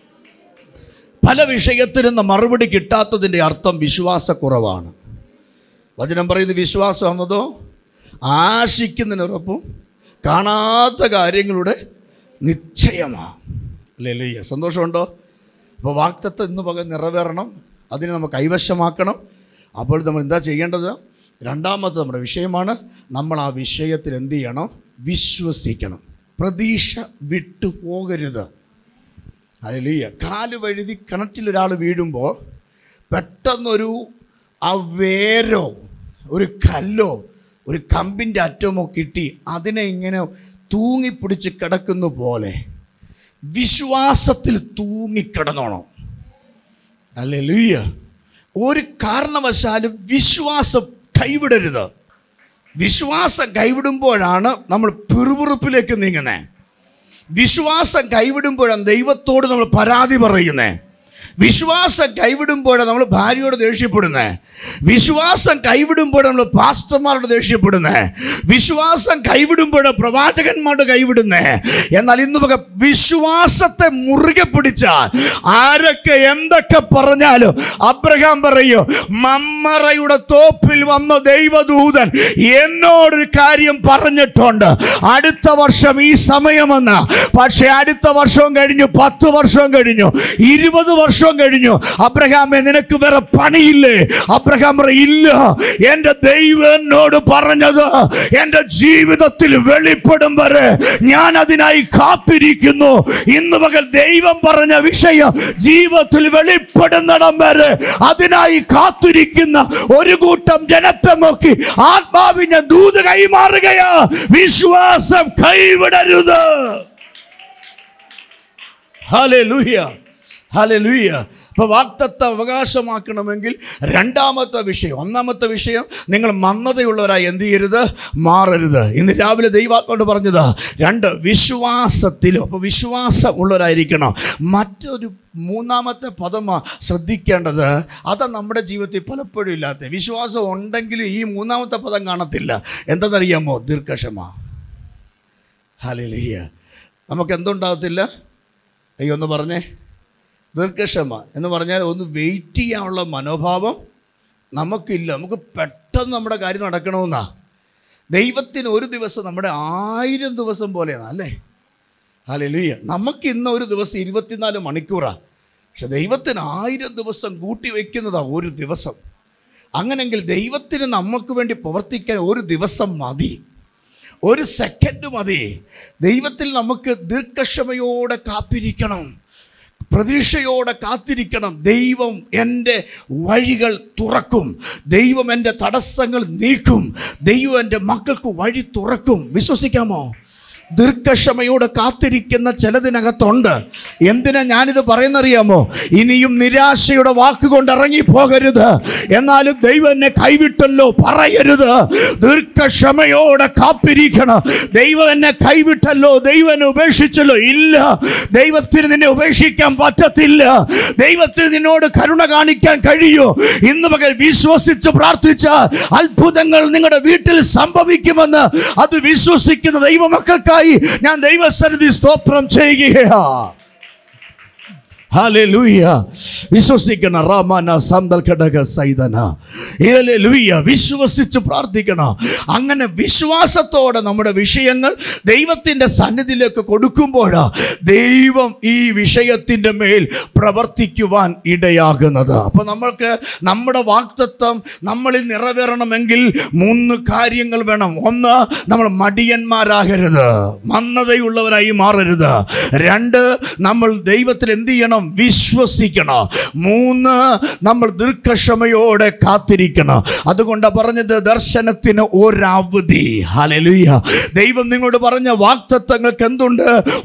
[SPEAKER 1] പല വിഷയത്തിനും മറുപടി കിട്ടാത്തതിൻ്റെ അർത്ഥം വിശ്വാസക്കുറവാണ് വചനം പറയുന്നത് വിശ്വാസം എന്നതോ ആശിക്കുന്നതിനുറപ്പും കാണാത്ത കാര്യങ്ങളുടെ നിശ്ചയമാണ് അല്ലേ സന്തോഷമുണ്ടോ അപ്പോൾ വാക്തത്വം ഇന്ന് പകൽ നിറവേറണം അതിനെ നമുക്ക് കൈവശമാക്കണം അപ്പോൾ നമ്മൾ എന്താ ചെയ്യേണ്ടത് രണ്ടാമത്തെ നമ്മുടെ വിഷയമാണ് നമ്മൾ ആ വിഷയത്തിൽ എന്ത് ചെയ്യണം വിശ്വസിക്കണം പ്രതീക്ഷ വിട്ടു പോകരുത് അല്ലയ്യ കാല് വഴുതി കിണറ്റിൽ ഒരാൾ വീഴുമ്പോൾ പെട്ടെന്നൊരു ആ വേരോ ഒരു കല്ലോ ഒരു കമ്പിൻ്റെ അറ്റമോ കിട്ടി അതിനെ ഇങ്ങനെ തൂങ്ങിപ്പിടിച്ച് കിടക്കുന്ന പോലെ വിശ്വാസത്തിൽ തൂങ്ങിക്കിടന്നോണം അല്ലേ ലൂയ്യ ഒരു കാരണവശാലും വിശ്വാസം കൈവിടരുത് വിശ്വാസം കൈവിടുമ്പോഴാണ് നമ്മൾ പിറുപിറുപ്പിലേക്ക് നീങ്ങുന്നത് വിശ്വാസം കൈവിടുമ്പോഴാണ് ദൈവത്തോട് നമ്മൾ പരാതി പറയുന്നത് വിശ്വാസം കൈവിടുമ്പോഴാണ് നമ്മൾ ഭാര്യയോട് ദേഷ്യപ്പെടുന്നത് വിശ്വാസം കൈവിടുമ്പോഴാണ് നമ്മൾ പാസ്റ്റർമാരോട് ദേഷ്യപ്പെടുന്നത് വിശ്വാസം കൈവിടുമ്പോഴാണ് പ്രവാചകന്മാരോട് കൈവിടുന്നത് എന്നാൽ ഇന്ന് നമുക്ക് വിശ്വാസത്തെ മുറുകെ പിടിച്ചാൽ ആരൊക്കെ എന്തൊക്കെ പറഞ്ഞാലും അബ്രഹാം പറയൂ മമ്മറയുടെ തോപ്പിൽ വന്ന ദൈവദൂതൻ എന്നോടൊരു കാര്യം പറഞ്ഞിട്ടുണ്ട് അടുത്ത വർഷം ഈ സമയമെന്ന് പക്ഷേ അടുത്ത വർഷവും കഴിഞ്ഞു പത്ത് വർഷവും കഴിഞ്ഞു ഇരുപത് വർഷവും കഴിഞ്ഞു അബ്രഹാമെ നിനക്ക് വേറെ പണിയില്ലേ അബ്രഹാം പറയും ഇല്ല എൻ്റെ ദൈവം എന്നോട് പറഞ്ഞത് എൻ്റെ ജീവിതത്തിൽ വെളിപ്പെടും വരെ ഞാൻ അതിനായി കാത്തിരിക്കുന്നു ഇന്ന് പകൽ ദൈവം പറഞ്ഞ വിഷയം ജീവിതത്തിൽ വെളിപ്പെടുന്നിടം വരെ അതിനായി കാത്തിരിക്കുന്ന ഒരു കൂട്ടം ജനത്തെ നോക്കി ആത്മാവിന്റെ ദൂത് കൈമാറുകയാ വിശ്വാസം കൈവിടരുത് ഹല്ലേലൂയ ഹല്ലേലൂയ അപ്പോൾ വാക്തത്വം അവകാശമാക്കണമെങ്കിൽ രണ്ടാമത്തെ വിഷയം ഒന്നാമത്തെ വിഷയം നിങ്ങൾ മന്ദതയുള്ളവരായി എന്ത് ചെയ്യരുത് മാറരുത് ഇന്ന് രാവിലെ ദൈവാത്മാവോട് പറഞ്ഞത് രണ്ട് വിശ്വാസത്തിലും അപ്പോൾ വിശ്വാസം ഉള്ളവരായിരിക്കണം മറ്റൊരു മൂന്നാമത്തെ പദമാ ശ്രദ്ധിക്കേണ്ടത് അത് നമ്മുടെ ജീവിതത്തിൽ പലപ്പോഴും ഇല്ലാത്ത വിശ്വാസം ഉണ്ടെങ്കിൽ ഈ മൂന്നാമത്തെ പദം കാണത്തില്ല എന്തെന്നറിയാമോ ദീർഘക്ഷമ ഹലിയ നമുക്ക് എന്തുണ്ടാകത്തില്ല അയ്യോ ഒന്ന് പറഞ്ഞേ ദീർഘക്ഷമ എന്ന് പറഞ്ഞാൽ ഒന്ന് വെയിറ്റ് ചെയ്യാനുള്ള മനോഭാവം നമുക്കില്ല നമുക്ക് പെട്ടെന്ന് നമ്മുടെ കാര്യം നടക്കണമെന്നാ ദൈവത്തിന് ഒരു ദിവസം നമ്മുടെ ആയിരം ദിവസം പോലെയാണ് അല്ലേ ഹല്ലേലൂയ നമുക്ക് ഇന്ന് ഒരു ദിവസം ഇരുപത്തിനാല് മണിക്കൂറാണ് പക്ഷെ ദൈവത്തിന് ആയിരം ദിവസം കൂട്ടി വയ്ക്കുന്നതാ ഒരു ദിവസം അങ്ങനെങ്കിൽ ദൈവത്തിന് നമുക്ക് വേണ്ടി പ്രവർത്തിക്കാൻ ഒരു ദിവസം മതി ഒരു സെക്കൻഡ് മതി ദൈവത്തിൽ നമുക്ക് ദീർഘക്ഷമയോടെ കാത്തിരിക്കണം പ്രതീക്ഷയോടെ കാത്തിരിക്കണം ദൈവം എൻ്റെ വഴികൾ തുറക്കും ദൈവം എൻ്റെ തടസ്സങ്ങൾ നീക്കും ദൈവം എൻ്റെ മക്കൾക്ക് വഴി തുറക്കും വിശ്വസിക്കാമോ ദീർഘക്ഷമയോടെ കാത്തിരിക്കുന്ന ചിലതിനകത്തുണ്ട് എന്തിനാ ഞാനിത് പറയുന്നറിയാമോ ഇനിയും നിരാശയുടെ വാക്കുകൊണ്ട് ഇറങ്ങിപ്പോകരുത് എന്നാലും ദൈവം എന്നെ കൈവിട്ടല്ലോ പറയരുത് ദീർഘക്ഷമയോടെ കാത്തിരിക്കണം ദൈവം എന്നെ കൈവിട്ടല്ലോ ദൈവം എന്നെ ഉപേക്ഷിച്ചല്ലോ ഇല്ല ദൈവത്തിന് നിന്നെ ഉപേക്ഷിക്കാൻ പറ്റത്തില്ല ദൈവത്തിന് നിന്നോട് കരുണ കാണിക്കാൻ കഴിയൂ ഇന്ന് പകൽ വിശ്വസിച്ച് പ്രാർത്ഥിച്ച അത്ഭുതങ്ങൾ നിങ്ങളുടെ വീട്ടിൽ സംഭവിക്കുമെന്ന് അത് വിശ്വസിക്കുന്ന ദൈവമക്കൾക്കായി ഞാൻ ദൈവസന്നിധി സ്തോത്രം ചെയ്യുകയാ ഹല്ലേലൂയ വിശ്വസിക്കണം റാമാന സന്തൽ ഘടക സൈതന ഹല്ലേലൂയ വിശ്വസിച്ച് പ്രാർത്ഥിക്കണം അങ്ങനെ വിശ്വാസത്തോടെ നമ്മുടെ വിഷയങ്ങൾ ദൈവത്തിൻ്റെ സന്നിധിയിലേക്ക് കൊടുക്കുമ്പോൾ ദൈവം ഈ വിഷയത്തിൻ്റെ മേൽ പ്രവർത്തിക്കുവാൻ ഇടയാകുന്നത് അപ്പോൾ നമ്മൾക്ക് നമ്മുടെ വാക്തത്വം നമ്മളിൽ നിറവേറണമെങ്കിൽ മൂന്ന് കാര്യങ്ങൾ വേണം ഒന്ന് നമ്മൾ മടിയന്മാരാകരുത് മന്ദതയുള്ളവരായി മാറരുത് രണ്ട് നമ്മൾ ദൈവത്തിൽ എന്ത് ചെയ്യണം വിശ്വസിക്കണം മൂന്ന് നമ്മൾ ദീർഘക്ഷമയോടെ കാത്തിരിക്കണം അതുകൊണ്ട് പറഞ്ഞത് ദർശനത്തിന് ഒരവധി ഹലലുയ്യ ദൈവം നിങ്ങളോട് പറഞ്ഞ വാക്തത്വങ്ങൾക്ക് എന്തുണ്ട്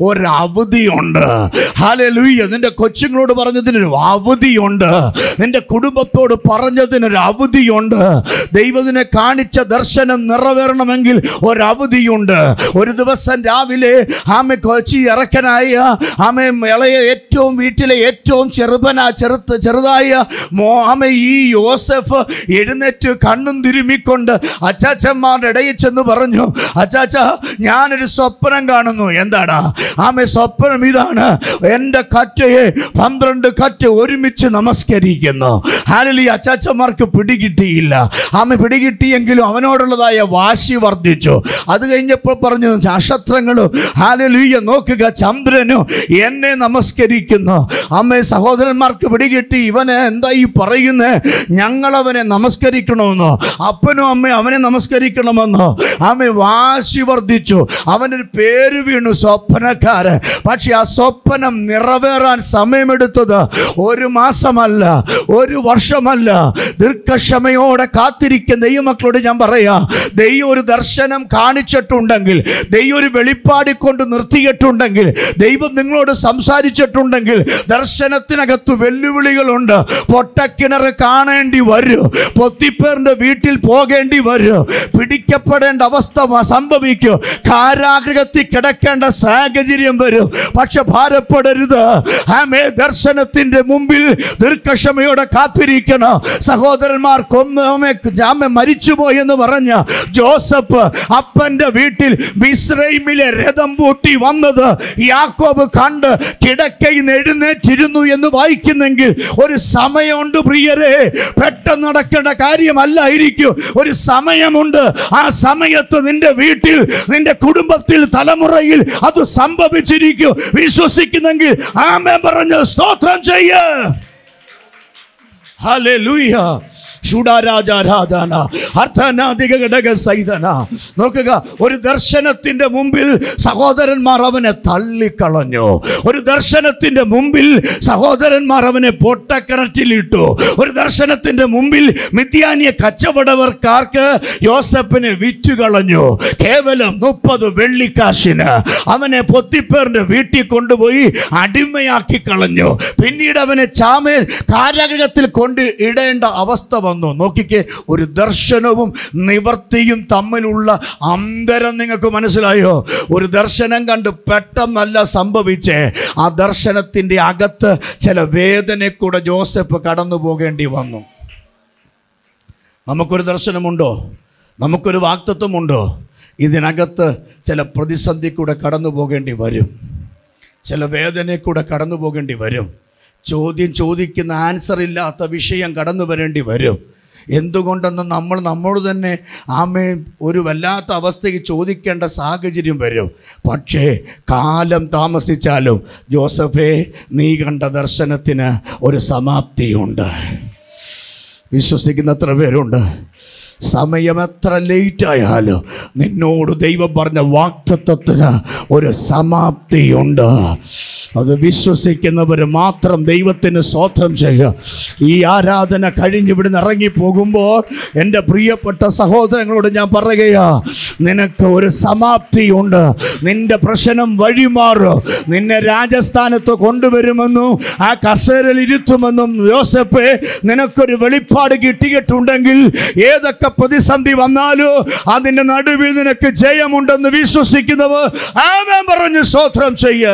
[SPEAKER 1] ഒരവധിയുണ്ട് ഹലലുയ്യ നിന്റെ കൊച്ചുങ്ങളോട് പറഞ്ഞതിനൊരു അവധിയുണ്ട് നിന്റെ കുടുംബത്തോട് പറഞ്ഞതിനൊരു അവധിയുണ്ട് ദൈവത്തിനെ കാണിച്ച ദർശനം നിറവേറണമെങ്കിൽ ഒരവധിയുണ്ട് ഒരു ദിവസം രാവിലെ ആമെ കൊച്ചി ഇറക്കനായ ആമെ ഇളയ ഏറ്റവും വീട്ടിലെ ഏറ്റവും ചെറുപ്പന ചെറുത്ത് ചെറുതായ മോ ആമെ ഈ യോസഫ് എഴുന്നേറ്റ് കണ്ണും തിരുമ്മിക്കൊണ്ട് അച്ചാച്ചന്മാരുടെ ഇടയിൽ ചെന്ന് പറഞ്ഞു അച്ചാച്ച ഞാനൊരു സ്വപ്നം കാണുന്നു എന്താടാ ആമെ സ്വപ്നം ഇതാണ് എൻ്റെ കറ്റയെ പന്ത്രണ്ട് കറ്റ ഒരുമിച്ച് നമസ്കരിക്കുന്നു ഹാലലി അച്ചാച്ചന്മാർക്ക് പിടികിട്ടിയില്ല ആമ പിടികിട്ടിയെങ്കിലും അവനോടുള്ളതായ വാശി വർദ്ധിച്ചു അത് കഴിഞ്ഞപ്പോൾ പറഞ്ഞു നക്ഷത്രങ്ങളും ഹാലലീയ നോക്കുക ചന്ദ്രനും എന്നെ നമസ്കരിക്കുന്നു അമ്മ സഹോദരന്മാർക്ക് പിടികിട്ടി ഇവന് എന്താ ഈ പറയുന്നത് ഞങ്ങളവനെ നമസ്കരിക്കണമെന്നോ അപ്പനും അമ്മയും അവനെ നമസ്കരിക്കണമെന്നോ അമ്മ വാശി വർദ്ധിച്ചു അവനൊരു പേര് വീണു സ്വപ്നക്കാരൻ പക്ഷെ ആ സ്വപ്നം നിറവേറാൻ സമയമെടുത്തത് ഒരു മാസമല്ല ഒരു വർഷമല്ല ദീർഘക്ഷമയോടെ കാത്തിരിക്കുന്ന ദൈവമക്കളോട് ഞാൻ പറയാ ദൈവം ഒരു ദർശനം കാണിച്ചിട്ടുണ്ടെങ്കിൽ ദൈവം ഒരു വെളിപ്പാടി കൊണ്ട് നിർത്തിയിട്ടുണ്ടെങ്കിൽ ദൈവം നിങ്ങളോട് സംസാരിച്ചിട്ടുണ്ടെങ്കിൽ ദർശനത്തിനകത്ത് വെല്ലുവിളികളുണ്ട് പൊട്ടക്കിണർ കാണേണ്ടി വരും പൊത്തിപ്പേറിന്റെ വീട്ടിൽ പോകേണ്ടി വരും പിടിക്കപ്പെടേണ്ട അവസ്ഥ വ- സംഭവിക്കും കാരാഗ്രഹത്തിൽ കിടക്കേണ്ട സാഹചര്യം വരും പക്ഷെ ഭാരപ്പെടരുത് ആമേ ദർശനത്തിന്റെ മുമ്പിൽ ദീർഘക്ഷമയോടെ കാത്തിരിക്കണം സഹോദരന്മാർ കൊന്നമേ ആമേ മരിച്ചുപോയി എന്ന് പറഞ്ഞ ജോസഫ് അപ്പന്റെ വീട്ടിൽ മിസ്രൈമിലെ രഥം പൂട്ടി വന്നത് യാക്കോബ് കണ്ട് കിടക്കയിൽ നിന്ന് എഴുന്നേറ്റിരുന്നു എന്ന് വായിക്കുന്നെങ്കിൽ ഒരു സമയമുണ്ട് പ്രിയരെ പെട്ടെന്ന് നടക്കേണ്ട കാര്യമല്ലായിരിക്കും ഒരു സമയമുണ്ട് ആ സമയത്ത് നിന്റെ വീട്ടിൽ നിന്റെ കുടുംബത്തിൽ തലമുറയിൽ അത് സംഭവിച്ചിരിക്കും വിശ്വസിക്കുന്നെങ്കിൽ ആമേ പറഞ്ഞ് സ്തോത്രം ചെയ്യ ഹല്ലേലൂയ ശുഡാരാജാരാധന അർത്ഥനാധിക ഘടക സൈതന നോക്കുക ഒരു ദർശനത്തിന്റെ മുമ്പിൽ സഹോദരന്മാർ അവനെ തള്ളിക്കളഞ്ഞു ഒരു ദർശനത്തിന്റെ മുമ്പിൽ സഹോദരന്മാർ അവനെ പൊട്ടക്കിണറ്റിലിട്ടു ഒരു ദർശനത്തിന്റെ മുമ്പിൽ മിഥ്യാനിയ കച്ചവടവർക്കാർക്ക് യോസഫിനെ വിറ്റുകളഞ്ഞു കേവലം മുപ്പത് വെള്ളിക്കാശിന് അവനെ പൊത്തിപ്പേറിന്റെ വീട്ടിൽ കൊണ്ടുപോയി അടിമയാക്കി കളഞ്ഞു പിന്നീട് അവനെ ചാമേൽ കാരാഗ്രഹത്തിൽ കൊണ്ട് ഇടേണ്ട അവസ്ഥ വന്നു നോക്കിക്കേ ഒരു ദർശനവും നിവർത്തിയും തമ്മിലുള്ള അന്തരം നിങ്ങൾക്ക് മനസ്സിലായോ ഒരു ദർശനം കണ്ട് പെട്ടെന്നല്ല സംഭവിച്ചേ ആ ദർശനത്തിൻ്റെ അകത്ത് ചില വേദന കൂടെ ജോസഫ് കടന്നു പോകേണ്ടി വന്നു നമുക്കൊരു ദർശനമുണ്ടോ നമുക്കൊരു വാക്തത്വമുണ്ടോ ഇതിനകത്ത് ചില പ്രതിസന്ധി കൂടെ കടന്നു പോകേണ്ടി വരും ചില വേദനയിൽ കൂടെ കടന്നു പോകേണ്ടി വരും ചോദ്യം ചോദിക്കുന്ന ആൻസർ ഇല്ലാത്ത വിഷയം കടന്നു വരേണ്ടി വരും എന്തുകൊണ്ടെന്ന് നമ്മൾ നമ്മോട് തന്നെ ആമേ ഒരു വല്ലാത്ത അവസ്ഥയ്ക്ക് ചോദിക്കേണ്ട സാഹചര്യം വരും പക്ഷേ കാലം താമസിച്ചാലും ജോസഫേ നീ കണ്ട ദർശനത്തിന് ഒരു സമാപ്തിയുണ്ട് വിശ്വസിക്കുന്ന എത്ര പേരുണ്ട് സമയം എത്ര ലേറ്റ് ആയാലും നിന്നോട് ദൈവം പറഞ്ഞ വാക്തത്വത്തിന് ഒരു സമാപ്തിയുണ്ട് അത് വിശ്വസിക്കുന്നവർ മാത്രം ദൈവത്തിന് സ്വോത്രം ചെയ്യുക ഈ ആരാധന കഴിഞ്ഞ് ഇവിടുന്ന് ഇറങ്ങി പോകുമ്പോൾ എൻ്റെ പ്രിയപ്പെട്ട സഹോദരങ്ങളോട് ഞാൻ പറയുകയാ നിനക്ക് ഒരു സമാപ്തിയുണ്ട് നിന്റെ പ്രശ്നം വഴിമാറും നിന്നെ രാജസ്ഥാനത്ത് കൊണ്ടുവരുമെന്നും ആ കസേരയിൽ ഇരുത്തുമെന്നും യോസഫേ നിനക്കൊരു വെളിപ്പാട് കിട്ടിയിട്ടുണ്ടെങ്കിൽ ഏതൊക്കെ പ്രതിസന്ധി വന്നാലും അതിൻ്റെ നടുവിൽ നിനക്ക് ജയമുണ്ടെന്ന് വിശ്വസിക്കുന്നവർ ആമേൻ പറഞ്ഞ് സ്വോത്രം ചെയ്യ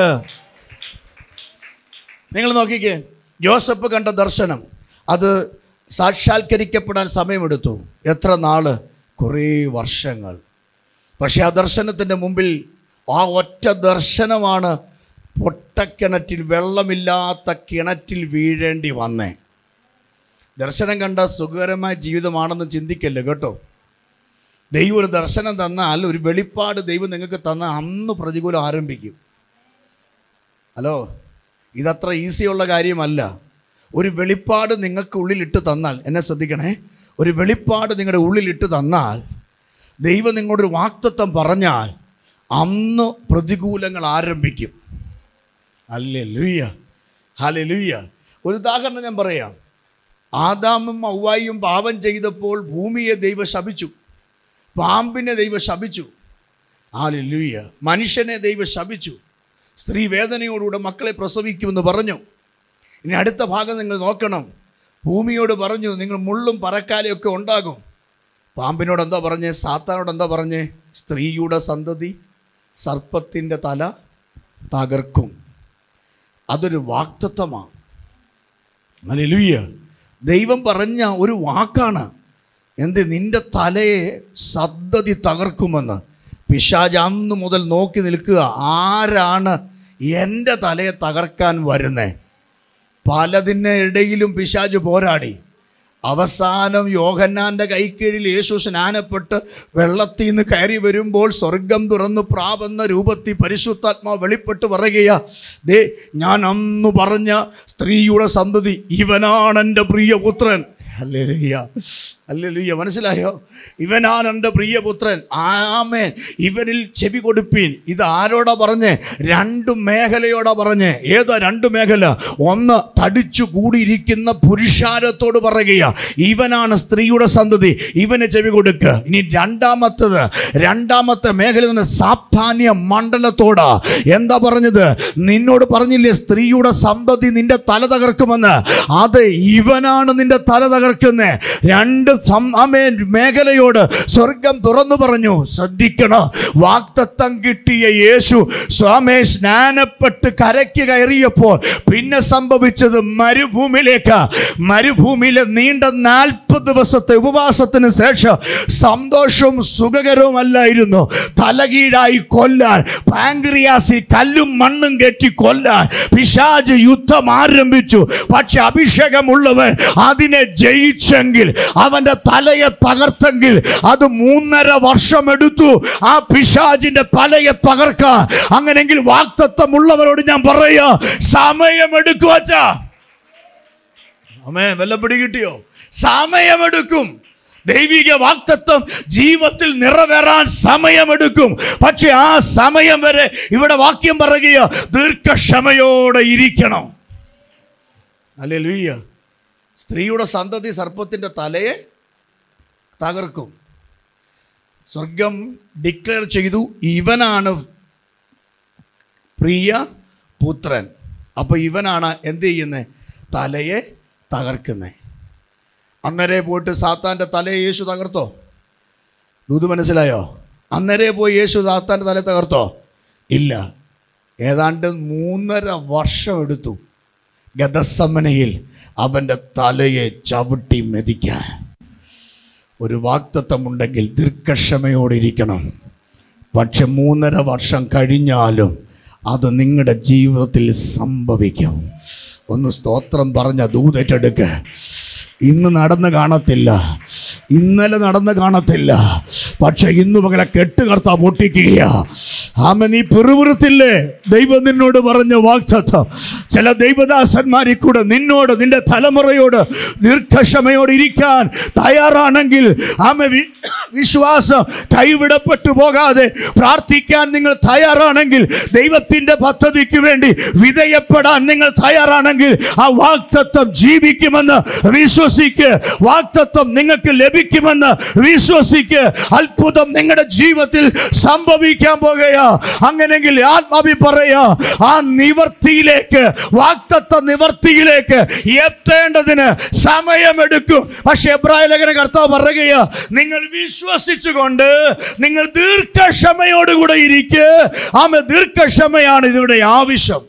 [SPEAKER 1] നിങ്ങൾ നോക്കിക്കേ ജോസഫ് കണ്ട ദർശനം അത് സാക്ഷാത്കരിക്കപ്പെടാൻ സമയമെടുത്തു എത്ര നാള് കുറേ വർഷങ്ങൾ പക്ഷേ ആ ദർശനത്തിൻ്റെ മുമ്പിൽ ആ ഒറ്റ ദർശനമാണ് പൊട്ടക്കിണറ്റിൽ വെള്ളമില്ലാത്ത കിണറ്റിൽ വീഴേണ്ടി വന്നേ ദർശനം കണ്ട സുഖകരമായ ജീവിതമാണെന്ന് ചിന്തിക്കല്ലേ കേട്ടോ ദൈവം ഒരു ദർശനം തന്നാൽ ഒരു വെളിപ്പാട് ദൈവം നിങ്ങൾക്ക് തന്നാൽ അന്ന് പ്രതികൂലം ആരംഭിക്കും ഹലോ ഇതത്ര ഈസിയുള്ള കാര്യമല്ല ഒരു വെളിപ്പാട് നിങ്ങൾക്ക് ഉള്ളിലിട്ട് തന്നാൽ എന്നെ ശ്രദ്ധിക്കണേ ഒരു വെളിപ്പാട് നിങ്ങളുടെ ഉള്ളിലിട്ട് തന്നാൽ ദൈവം നിങ്ങളോടൊരു വാക്തത്വം പറഞ്ഞാൽ അന്ന് പ്രതികൂലങ്ങൾ ആരംഭിക്കും അല്ലേ ലൂയ്യ ഹല്ലേലൂയ ഒരു ഉദാഹരണം ഞാൻ പറയാം ആദാമും ഔവായും പാപം ചെയ്തപ്പോൾ ഭൂമിയെ ദൈവം ശപിച്ചു പാമ്പിനെ ദൈവം ശപിച്ചു ഹാലലൂയ മനുഷ്യനെ ദൈവം ശപിച്ചു സ്ത്രീ വേദനയോടുകൂടെ മക്കളെ പ്രസവിക്കുമെന്ന് പറഞ്ഞു ഇനി അടുത്ത ഭാഗം നിങ്ങൾ നോക്കണം ഭൂമിയോട് പറഞ്ഞു നിങ്ങൾ മുള്ളും പറക്കാലയൊക്കെ ഉണ്ടാകും പാമ്പിനോട് എന്താ പറഞ്ഞേ സാത്താനോട് എന്താ പറഞ്ഞേ സ്ത്രീയുടെ സന്തതി സർപ്പത്തിൻ്റെ തല തകർക്കും അതൊരു വാക്തത്വമാണ് ഹല്ലേലൂയ ദൈവം പറഞ്ഞ ഒരു വാക്കാണ് എന്ത് നിന്റെ തലയെ സദ്ദതി തകർക്കുമെന്ന് പിശാജ് അന്ന് മുതൽ നോക്കി നിൽക്കുക ആരാണ് എൻ്റെ തലയെ തകർക്കാൻ വരുന്നേ പലതിൻ്റെ ഇടയിലും പിശാജ് പോരാടി അവസാനം യോഹന്നാൻ്റെ കൈക്കീഴിൽ യേശു സ്നാനപ്പെട്ട് വെള്ളത്തിൽ നിന്ന് കയറി വരുമ്പോൾ സ്വർഗം തുറന്ന് പ്രാപെന്ന രൂപത്തിൽ പരിശുദ്ധാത്മാ വെളിപ്പെട്ട് പറയുകയാ ദേ ഞാൻ അന്ന് പറഞ്ഞ സ്ത്രീയുടെ സന്തതി ഇവനാണ് എൻ്റെ പ്രിയപുത്രൻ അല്ലേലുയ്യ അല്ലേലുയ്യ മനസ്സിലായോ ഇവനാണ് എൻ്റെ പ്രിയപുത്രൻ ആമേൻ ഇവനിൽ ചെവി കൊടുപ്പീൻ ഇത് ആരോടാ പറഞ്ഞേ രണ്ട് മേഖലയോടാ പറഞ്ഞേ ഏതാ രണ്ട് മേഖല ഒന്ന് തടിച്ചു കൂടിയിരിക്കുന്ന പുരുഷാരത്തോട് പറയുകയാ ഇവനാണ് സ്ത്രീയുടെ സന്തതി ഇവന് ചെവി കൊടുക്കുക ഇനി രണ്ടാമത്തത് രണ്ടാമത്തെ മേഖല തന്നെ സാപ്താന്യ മണ്ഡലത്തോടാ എന്താ പറഞ്ഞത് നിന്നോട് പറഞ്ഞില്ലേ സ്ത്രീയുടെ സന്തതി നിന്റെ തല തകർക്കുമെന്ന് അത് ഇവനാണ് നിന്റെ തല തകർക്കുന്നേ രണ്ട് സം- ആമേൻ മേഖലയോട് സ്വർഗം തുറന്നു പറഞ്ഞു ശ്രദ്ധിക്കണം വാക്തത്വം കിട്ടിയ യേശു സ്വാമേ സ്നാനപ്പെട്ട് കരയ്ക്ക് കയറിയപ്പോൾ പിന്നെ സംഭവിച്ചത് മരുഭൂമിയിലേക്ക് മരുഭൂമിയിലെ നീണ്ട നാൽപ്പത് ദിവസത്തെ ഉപവാസത്തിന് ശേഷം സന്തോഷവും സുഖകരവുമല്ലായിരുന്നു തലകീഴായി കൊല്ലാൻ പാങ്ക്രിയാസി കല്ലും മണ്ണും കെട്ടി കൊല്ലാൻ പിശാജ് യുദ്ധം ആരംഭിച്ചു പക്ഷെ അഭിഷേകമുള്ളവൻ അതിനെ ജയിച്ചെങ്കിൽ അവന്റെ തലയെ തകർത്തെങ്കിൽ അത് മൂന്നര വർഷം എടുത്തു ആ പിശാജിന്റെ തലയെ തകർക്കാൻ അങ്ങനെങ്കിൽ വാക്തത്വമുള്ളവരോട് ഞാൻ പറയാ സമയമെടുക്കും അച്ഛാ അമ്മേ വല്ല പിടികിട്ടിയോ സമയമെടുക്കും ദൈവിക വാക്തത്വം ജീവിതത്തിൽ നിറവേറാൻ സമയമെടുക്കും പക്ഷെ ആ സമയം വരെ ഇവിടെ വാക്യം പറയുകയോ ദീർഘക്ഷമയോടെ ഇരിക്കണം അല്ലേ ലൂയ്യ സ്ത്രീയുടെ സന്തതി സർപ്പത്തിൻ്റെ തലയെ തകർക്കും സ്വർഗം ഡിക്ലെയർ ചെയ്തു ഇവനാണ് പ്രിയ പുത്രൻ അപ്പോൾ ഇവനാണ് എന്ത് ചെയ്യുന്നത് തലയെ തകർക്കുന്നത് അന്നേരെ പോയിട്ട് സാത്താൻ്റെ തലയെ യേശു തകർത്തോ ദൂത് മനസ്സിലായോ അന്നേരെ പോയി യേശു സാത്താൻ്റെ തലയെ തകർത്തോ ഇല്ല ഏതാണ്ട് മൂന്നര വർഷം എടുത്തു ഗതസമനയിൽ അവൻ്റെ തലയെ ചവിട്ടി മെതിക്കാൻ ഒരു വാക്തത്വമുണ്ടെങ്കിൽ ദീർഘക്ഷമയോടിരിക്കണം പക്ഷെ മൂന്നര വർഷം കഴിഞ്ഞാലും അത് നിങ്ങളുടെ ജീവിതത്തിൽ സംഭവിക്കും ഒന്ന് സ്തോത്രം പറഞ്ഞ ദൂതേറ്റെടുക്ക ഇന്ന് നടന്ന് കാണത്തില്ല ഇന്നലെ നടന്ന് കാണത്തില്ല പക്ഷെ ഇന്ന് പകലെ കെട്ടുകർത്ത പൊട്ടിക്കുകയാ ആമ നീ പിറുപിറുത്തില്ലേ ദൈവം നിന്നോട് പറഞ്ഞ വാക്തത്വം ചില ദൈവദാസന്മാരിൽ കൂടെ നിന്നോട് നിന്റെ തലമുറയോട് ദീർഘക്ഷമയോട് ഇരിക്കാൻ തയ്യാറാണെങ്കിൽ ആമ വി- വിശ്വാസം കൈവിടപ്പെട്ടു പോകാതെ പ്രാർത്ഥിക്കാൻ നിങ്ങൾ തയ്യാറാണെങ്കിൽ ദൈവത്തിന്റെ പദ്ധതിക്ക് വേണ്ടി വിധേയപ്പെടാൻ നിങ്ങൾ തയ്യാറാണെങ്കിൽ ആ വാക്തത്വം ജീവിക്കുമെന്ന് വിശ്വസിക്ക് വാക്തത്വം നിങ്ങൾക്ക് ലഭിക്കുമെന്ന് വിശ്വസിക്ക് അത്ഭുതം നിങ്ങളുടെ ജീവിതത്തിൽ സംഭവിക്കാൻ പോകുകയാ അങ്ങനെങ്കിൽ ആത്മാവി പറയാ ആ നിവർത്തിയിലേക്ക് വാക്തത്വ നിവർത്തിയിലേക്ക് എത്തേണ്ടതിന് സമയമെടുക്കും പക്ഷെ എബ്രായ ലേഖന കർത്താവ് പറയുകയാ നിങ്ങൾ വിശ്വസിച്ചുകൊണ്ട് നിങ്ങൾ ദീർഘക്ഷമയോടുകൂടെ ഇരിക്കുക ആമ ദീർഘക്ഷമയാണ് ഇതിവിടെ ആവശ്യം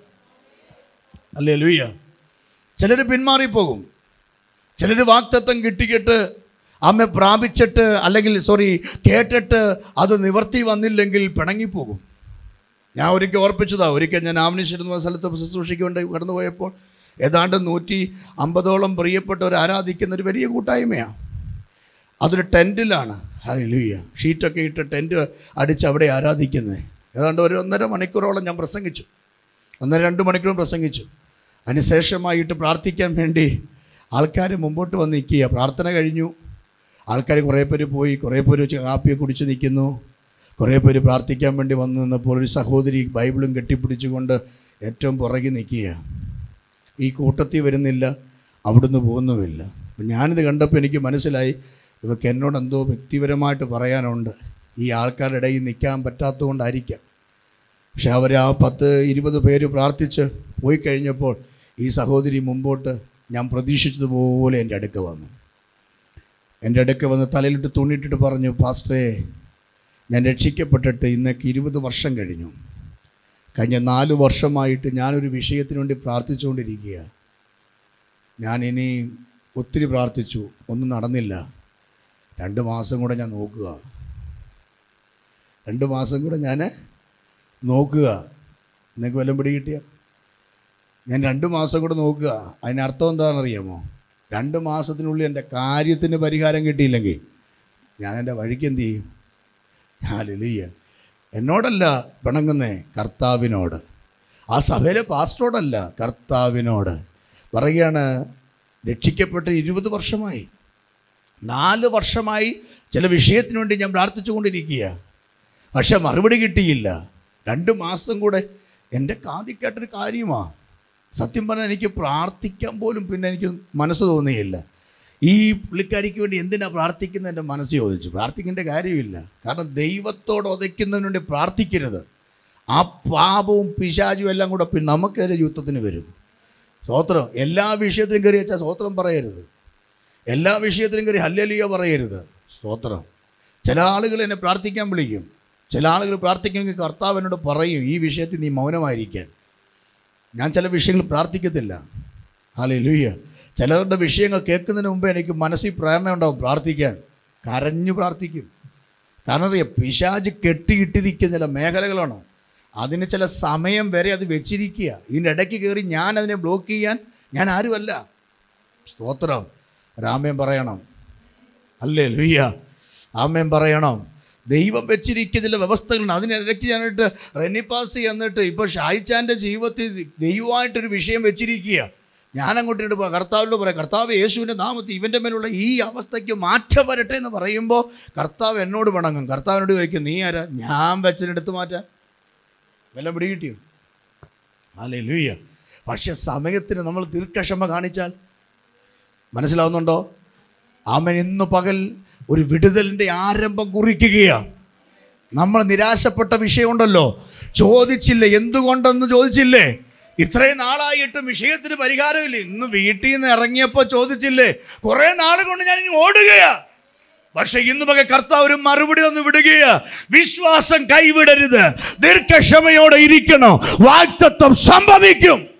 [SPEAKER 1] അല്ലേ ലൂയ്യ ചിലർ പിന്മാറിപ്പോകും ചിലർ വാക്തത്വം കിട്ടിക്കിട്ട് അമ്മ പ്രാപിച്ചിട്ട് അല്ലെങ്കിൽ സോറി കേട്ടിട്ട് അത് നിവർത്തി വന്നില്ലെങ്കിൽ പിണങ്ങിപ്പോകും ഞാൻ ഒരിക്കൽ ഓർപ്പിച്ചതാ ഒരിക്കൽ ഞാൻ ആമനീശ്വരം സ്ഥലത്ത് ശുശ്രൂഷയ്ക്ക് വേണ്ടി കടന്നു പോയപ്പോൾ ഏതാണ്ട് നൂറ്റി അമ്പതോളം പ്രിയപ്പെട്ടവർ ആരാധിക്കുന്ന ഒരു വലിയ കൂട്ടായ്മയാണ് അതൊരു ടെൻറ്റിലാണ് ഹല്ലേലൂയ ഷീറ്റൊക്കെ ഇട്ട് ടെൻറ്റ് അടിച്ച് അവിടെ ആരാധിക്കുന്നത് ഏതാണ്ട് ഒരു ഒന്നര മണിക്കൂറോളം ഞാൻ പ്രസംഗിച്ചു ഒന്നര രണ്ട് മണിക്കൂറും പ്രസംഗിച്ചു അതിനുശേഷമായിട്ട് പ്രാർത്ഥിക്കാൻ വേണ്ടി ആൾക്കാർ മുമ്പോട്ട് വന്ന് നിൽക്കുക പ്രാർത്ഥന കഴിഞ്ഞു ആൾക്കാർ കുറേ പേര് പോയി കുറേ പേര് വെച്ച് കാപ്പിയെ കുടിച്ച് നിൽക്കുന്നു കുറേ പേര് പ്രാർത്ഥിക്കാൻ വേണ്ടി വന്നു നിന്നപ്പോൾ ഒരു സഹോദരി ബൈബിളും കെട്ടിപ്പിടിച്ചുകൊണ്ട് ഏറ്റവും പുറകിൽ നിൽക്കുക ഈ കൂട്ടത്തിൽ വരുന്നില്ല അവിടുന്ന് പോകുന്നുമില്ല അപ്പം ഞാനിത് കണ്ടപ്പോൾ എനിക്ക് മനസ്സിലായി ഇവർക്ക് എന്നോട് എന്തോ വ്യക്തിപരമായിട്ട് പറയാനുണ്ട് ഈ ആൾക്കാരുടെ ഇടയിൽ നിൽക്കാൻ പറ്റാത്തതുകൊണ്ടായിരിക്കാം പക്ഷെ അവർ ആ പത്ത് ഇരുപത് പേര് പ്രാർത്ഥിച്ച് പോയി കഴിഞ്ഞപ്പോൾ ഈ സഹോദരി മുമ്പോട്ട് ഞാൻ പ്രതീക്ഷിച്ചതുപോലെ എൻ്റെ അടുക്ക വന്നു എൻ്റെ അടുക്ക വന്ന് തലയിലിട്ട് തുണിയിട്ടിട്ട് പറഞ്ഞു പാസ്റ്ററേ ഞാൻ രക്ഷിക്കപ്പെട്ടിട്ട് ഇന്നേക്ക് ഇരുപത് വർഷം കഴിഞ്ഞു കഴിഞ്ഞ നാല് വർഷമായിട്ട് ഞാനൊരു വിഷയത്തിന് വേണ്ടി പ്രാർത്ഥിച്ചുകൊണ്ടിരിക്കുക ഞാൻ ഇനി ഒത്തിരി പ്രാർത്ഥിച്ചു ഒന്നും നടന്നില്ല രണ്ട് മാസം കൂടെ ഞാൻ നോക്കുക രണ്ട് മാസം കൂടെ ഞാൻ നോക്കുക നിങ്ങൾക്ക് വല്ലതും പിടി കിട്ടിയ ഞാൻ രണ്ട് മാസം കൂടെ നോക്കുക അതിനർത്ഥം എന്താണെന്നറിയാമോ രണ്ട് മാസത്തിനുള്ളിൽ എൻ്റെ കാര്യത്തിന് പരിഹാരം കിട്ടിയില്ലെങ്കിൽ ഞാൻ എൻ്റെ വഴിക്ക് എന്ത് ചെയ്യും ഹാലലിയ എന്നോടല്ല പിണങ്ങുന്നേ കർത്താവിനോട് ആ സഭയിലെ പാസ്റ്ററോടല്ല കർത്താവിനോട് പറയുകയാണ് രക്ഷിക്കപ്പെട്ട് ഇരുപത് വർഷമായി നാല് വർഷമായി ചില വിഷയത്തിന് വേണ്ടി ഞാൻ പ്രാർത്ഥിച്ചുകൊണ്ടിരിക്കുക പക്ഷെ മറുപടി കിട്ടിയില്ല രണ്ട് മാസം കൂടെ എൻ്റെ കാതിക്കേട്ടൊരു കാര്യമാണ് സത്യം പറഞ്ഞാൽ എനിക്ക് പ്രാർത്ഥിക്കാൻ പോലും പിന്നെ എനിക്ക് മനസ്സ് തോന്നിയില്ല ഈ പുള്ളിക്കാരിക്ക് വേണ്ടി എന്തിനാ പ്രാർത്ഥിക്കുന്നത് എൻ്റെ മനസ്സ് ചോദിച്ചു പ്രാർത്ഥിക്കേണ്ട കാര്യമില്ല കാരണം ദൈവത്തോട് ഉതയ്ക്കുന്നതിന് വേണ്ടി പ്രാർത്ഥിക്കരുത് ആ പാപവും പിശാചും എല്ലാം കൂടെ പിന്നെ നമുക്കെതിരെ യുദ്ധത്തിന് വരും സ്തോത്രം എല്ലാ വിഷയത്തിലും കയറി വെച്ചാൽ സ്തോത്രം പറയരുത് എല്ലാ വിഷയത്തിലും കയറി ഹല്ലലിയ പറയരുത് സ്തോത്രം ചില ആളുകൾ എന്നെ പ്രാർത്ഥിക്കാൻ വിളിക്കും ചില ആളുകൾ പ്രാർത്ഥിക്കണമെങ്കിൽ കർത്താവ് എന്നോട് പറയും ഈ വിഷയത്തിൽ നീ മൗനമായിരിക്കാൻ ഞാൻ ചില വിഷയങ്ങൾ പ്രാർത്ഥിക്കത്തില്ല ഹാലേ ലൂയ്യ ചിലവരുടെ വിഷയങ്ങൾ കേൾക്കുന്നതിന് മുമ്പേ എനിക്ക് മനസ്സിൽ പ്രേരണ ഉണ്ടാവും പ്രാർത്ഥിക്കാൻ കരഞ്ഞു പ്രാർത്ഥിക്കും കാരണം അറിയാം പിശാജ് കെട്ടിയിട്ടിരിക്കുന്ന ചില മേഖലകളാണ് അതിന് ചില സമയം വരെ അത് വെച്ചിരിക്കുക ഇതിൻ്റെ ഇടയ്ക്ക് കയറി ഞാൻ അതിനെ ബ്ലോക്ക് ചെയ്യാൻ ഞാൻ ആരുമല്ല സ്തോത്രം രാമയം പറയണം അല്ലേ ലുയ്യ ആമയം പറയണം ദൈവം വെച്ചിരിക്കുന്ന ചില വ്യവസ്ഥകളുണ്ട് അതിനിടയ്ക്ക് ഞാനിട്ട് റെനിപ്പാസ് എന്നിട്ട് ഇപ്പോൾ ഷായിച്ചാൻ്റെ ജീവിതത്തിൽ ദൈവമായിട്ടൊരു വിഷയം വെച്ചിരിക്കുക ഞാൻ അങ്ങോട്ട് ഇട്ട് പറയാം കർത്താവിനോട് പറയാം കർത്താവ് യേശുവിൻ്റെ നാമത്തിൽ ഇവൻ്റെ മേലുള്ള ഈ അവസ്ഥയ്ക്ക് മാറ്റം വരട്ടെ എന്ന് പറയുമ്പോൾ കർത്താവ് എന്നോട് പിണങ്ങും കർത്താവിനോട് ചോദിക്കും നീ ആരാ ഞാൻ വെച്ചതിനെടുത്ത് മാറ്റാൻ വല്ലതും പിടികിട്ടിയോ അല്ലേ ലൂയ്യ പക്ഷെ സമയത്തിന് നമ്മൾ ദീർഘക്ഷമ കാണിച്ചാൽ മനസ്സിലാവുന്നുണ്ടോ ആമൻ ഇന്ന് പകൽ ഒരു വിടുതലിൻ്റെ ആരംഭം കുറിക്കുകയാണ് നമ്മൾ നിരാശപ്പെട്ട വിഷയമുണ്ടല്ലോ ചോദിച്ചില്ലേ എന്തുകൊണ്ടെന്ന് ചോദിച്ചില്ലേ ഇത്രയും നാളായിട്ടും വിഷയത്തിന് പരിഹാരമില്ല ഇന്ന് വീട്ടിൽ നിന്ന് ഇറങ്ങിയപ്പോൾ ചോദിച്ചില്ലേ കുറേ നാൾ കൊണ്ട് ഞാൻ ഇനി ഓടുകയാ പക്ഷെ ഇന്ന് പകൽ കർത്താവ് ഒരു മറുപടി ഒന്ന് വിടുകയാ വിശ്വാസം കൈവിടരുത് ദീർഘക്ഷമയോടെ ഇരിക്കണം വാക്തത്വം സംഭവിക്കും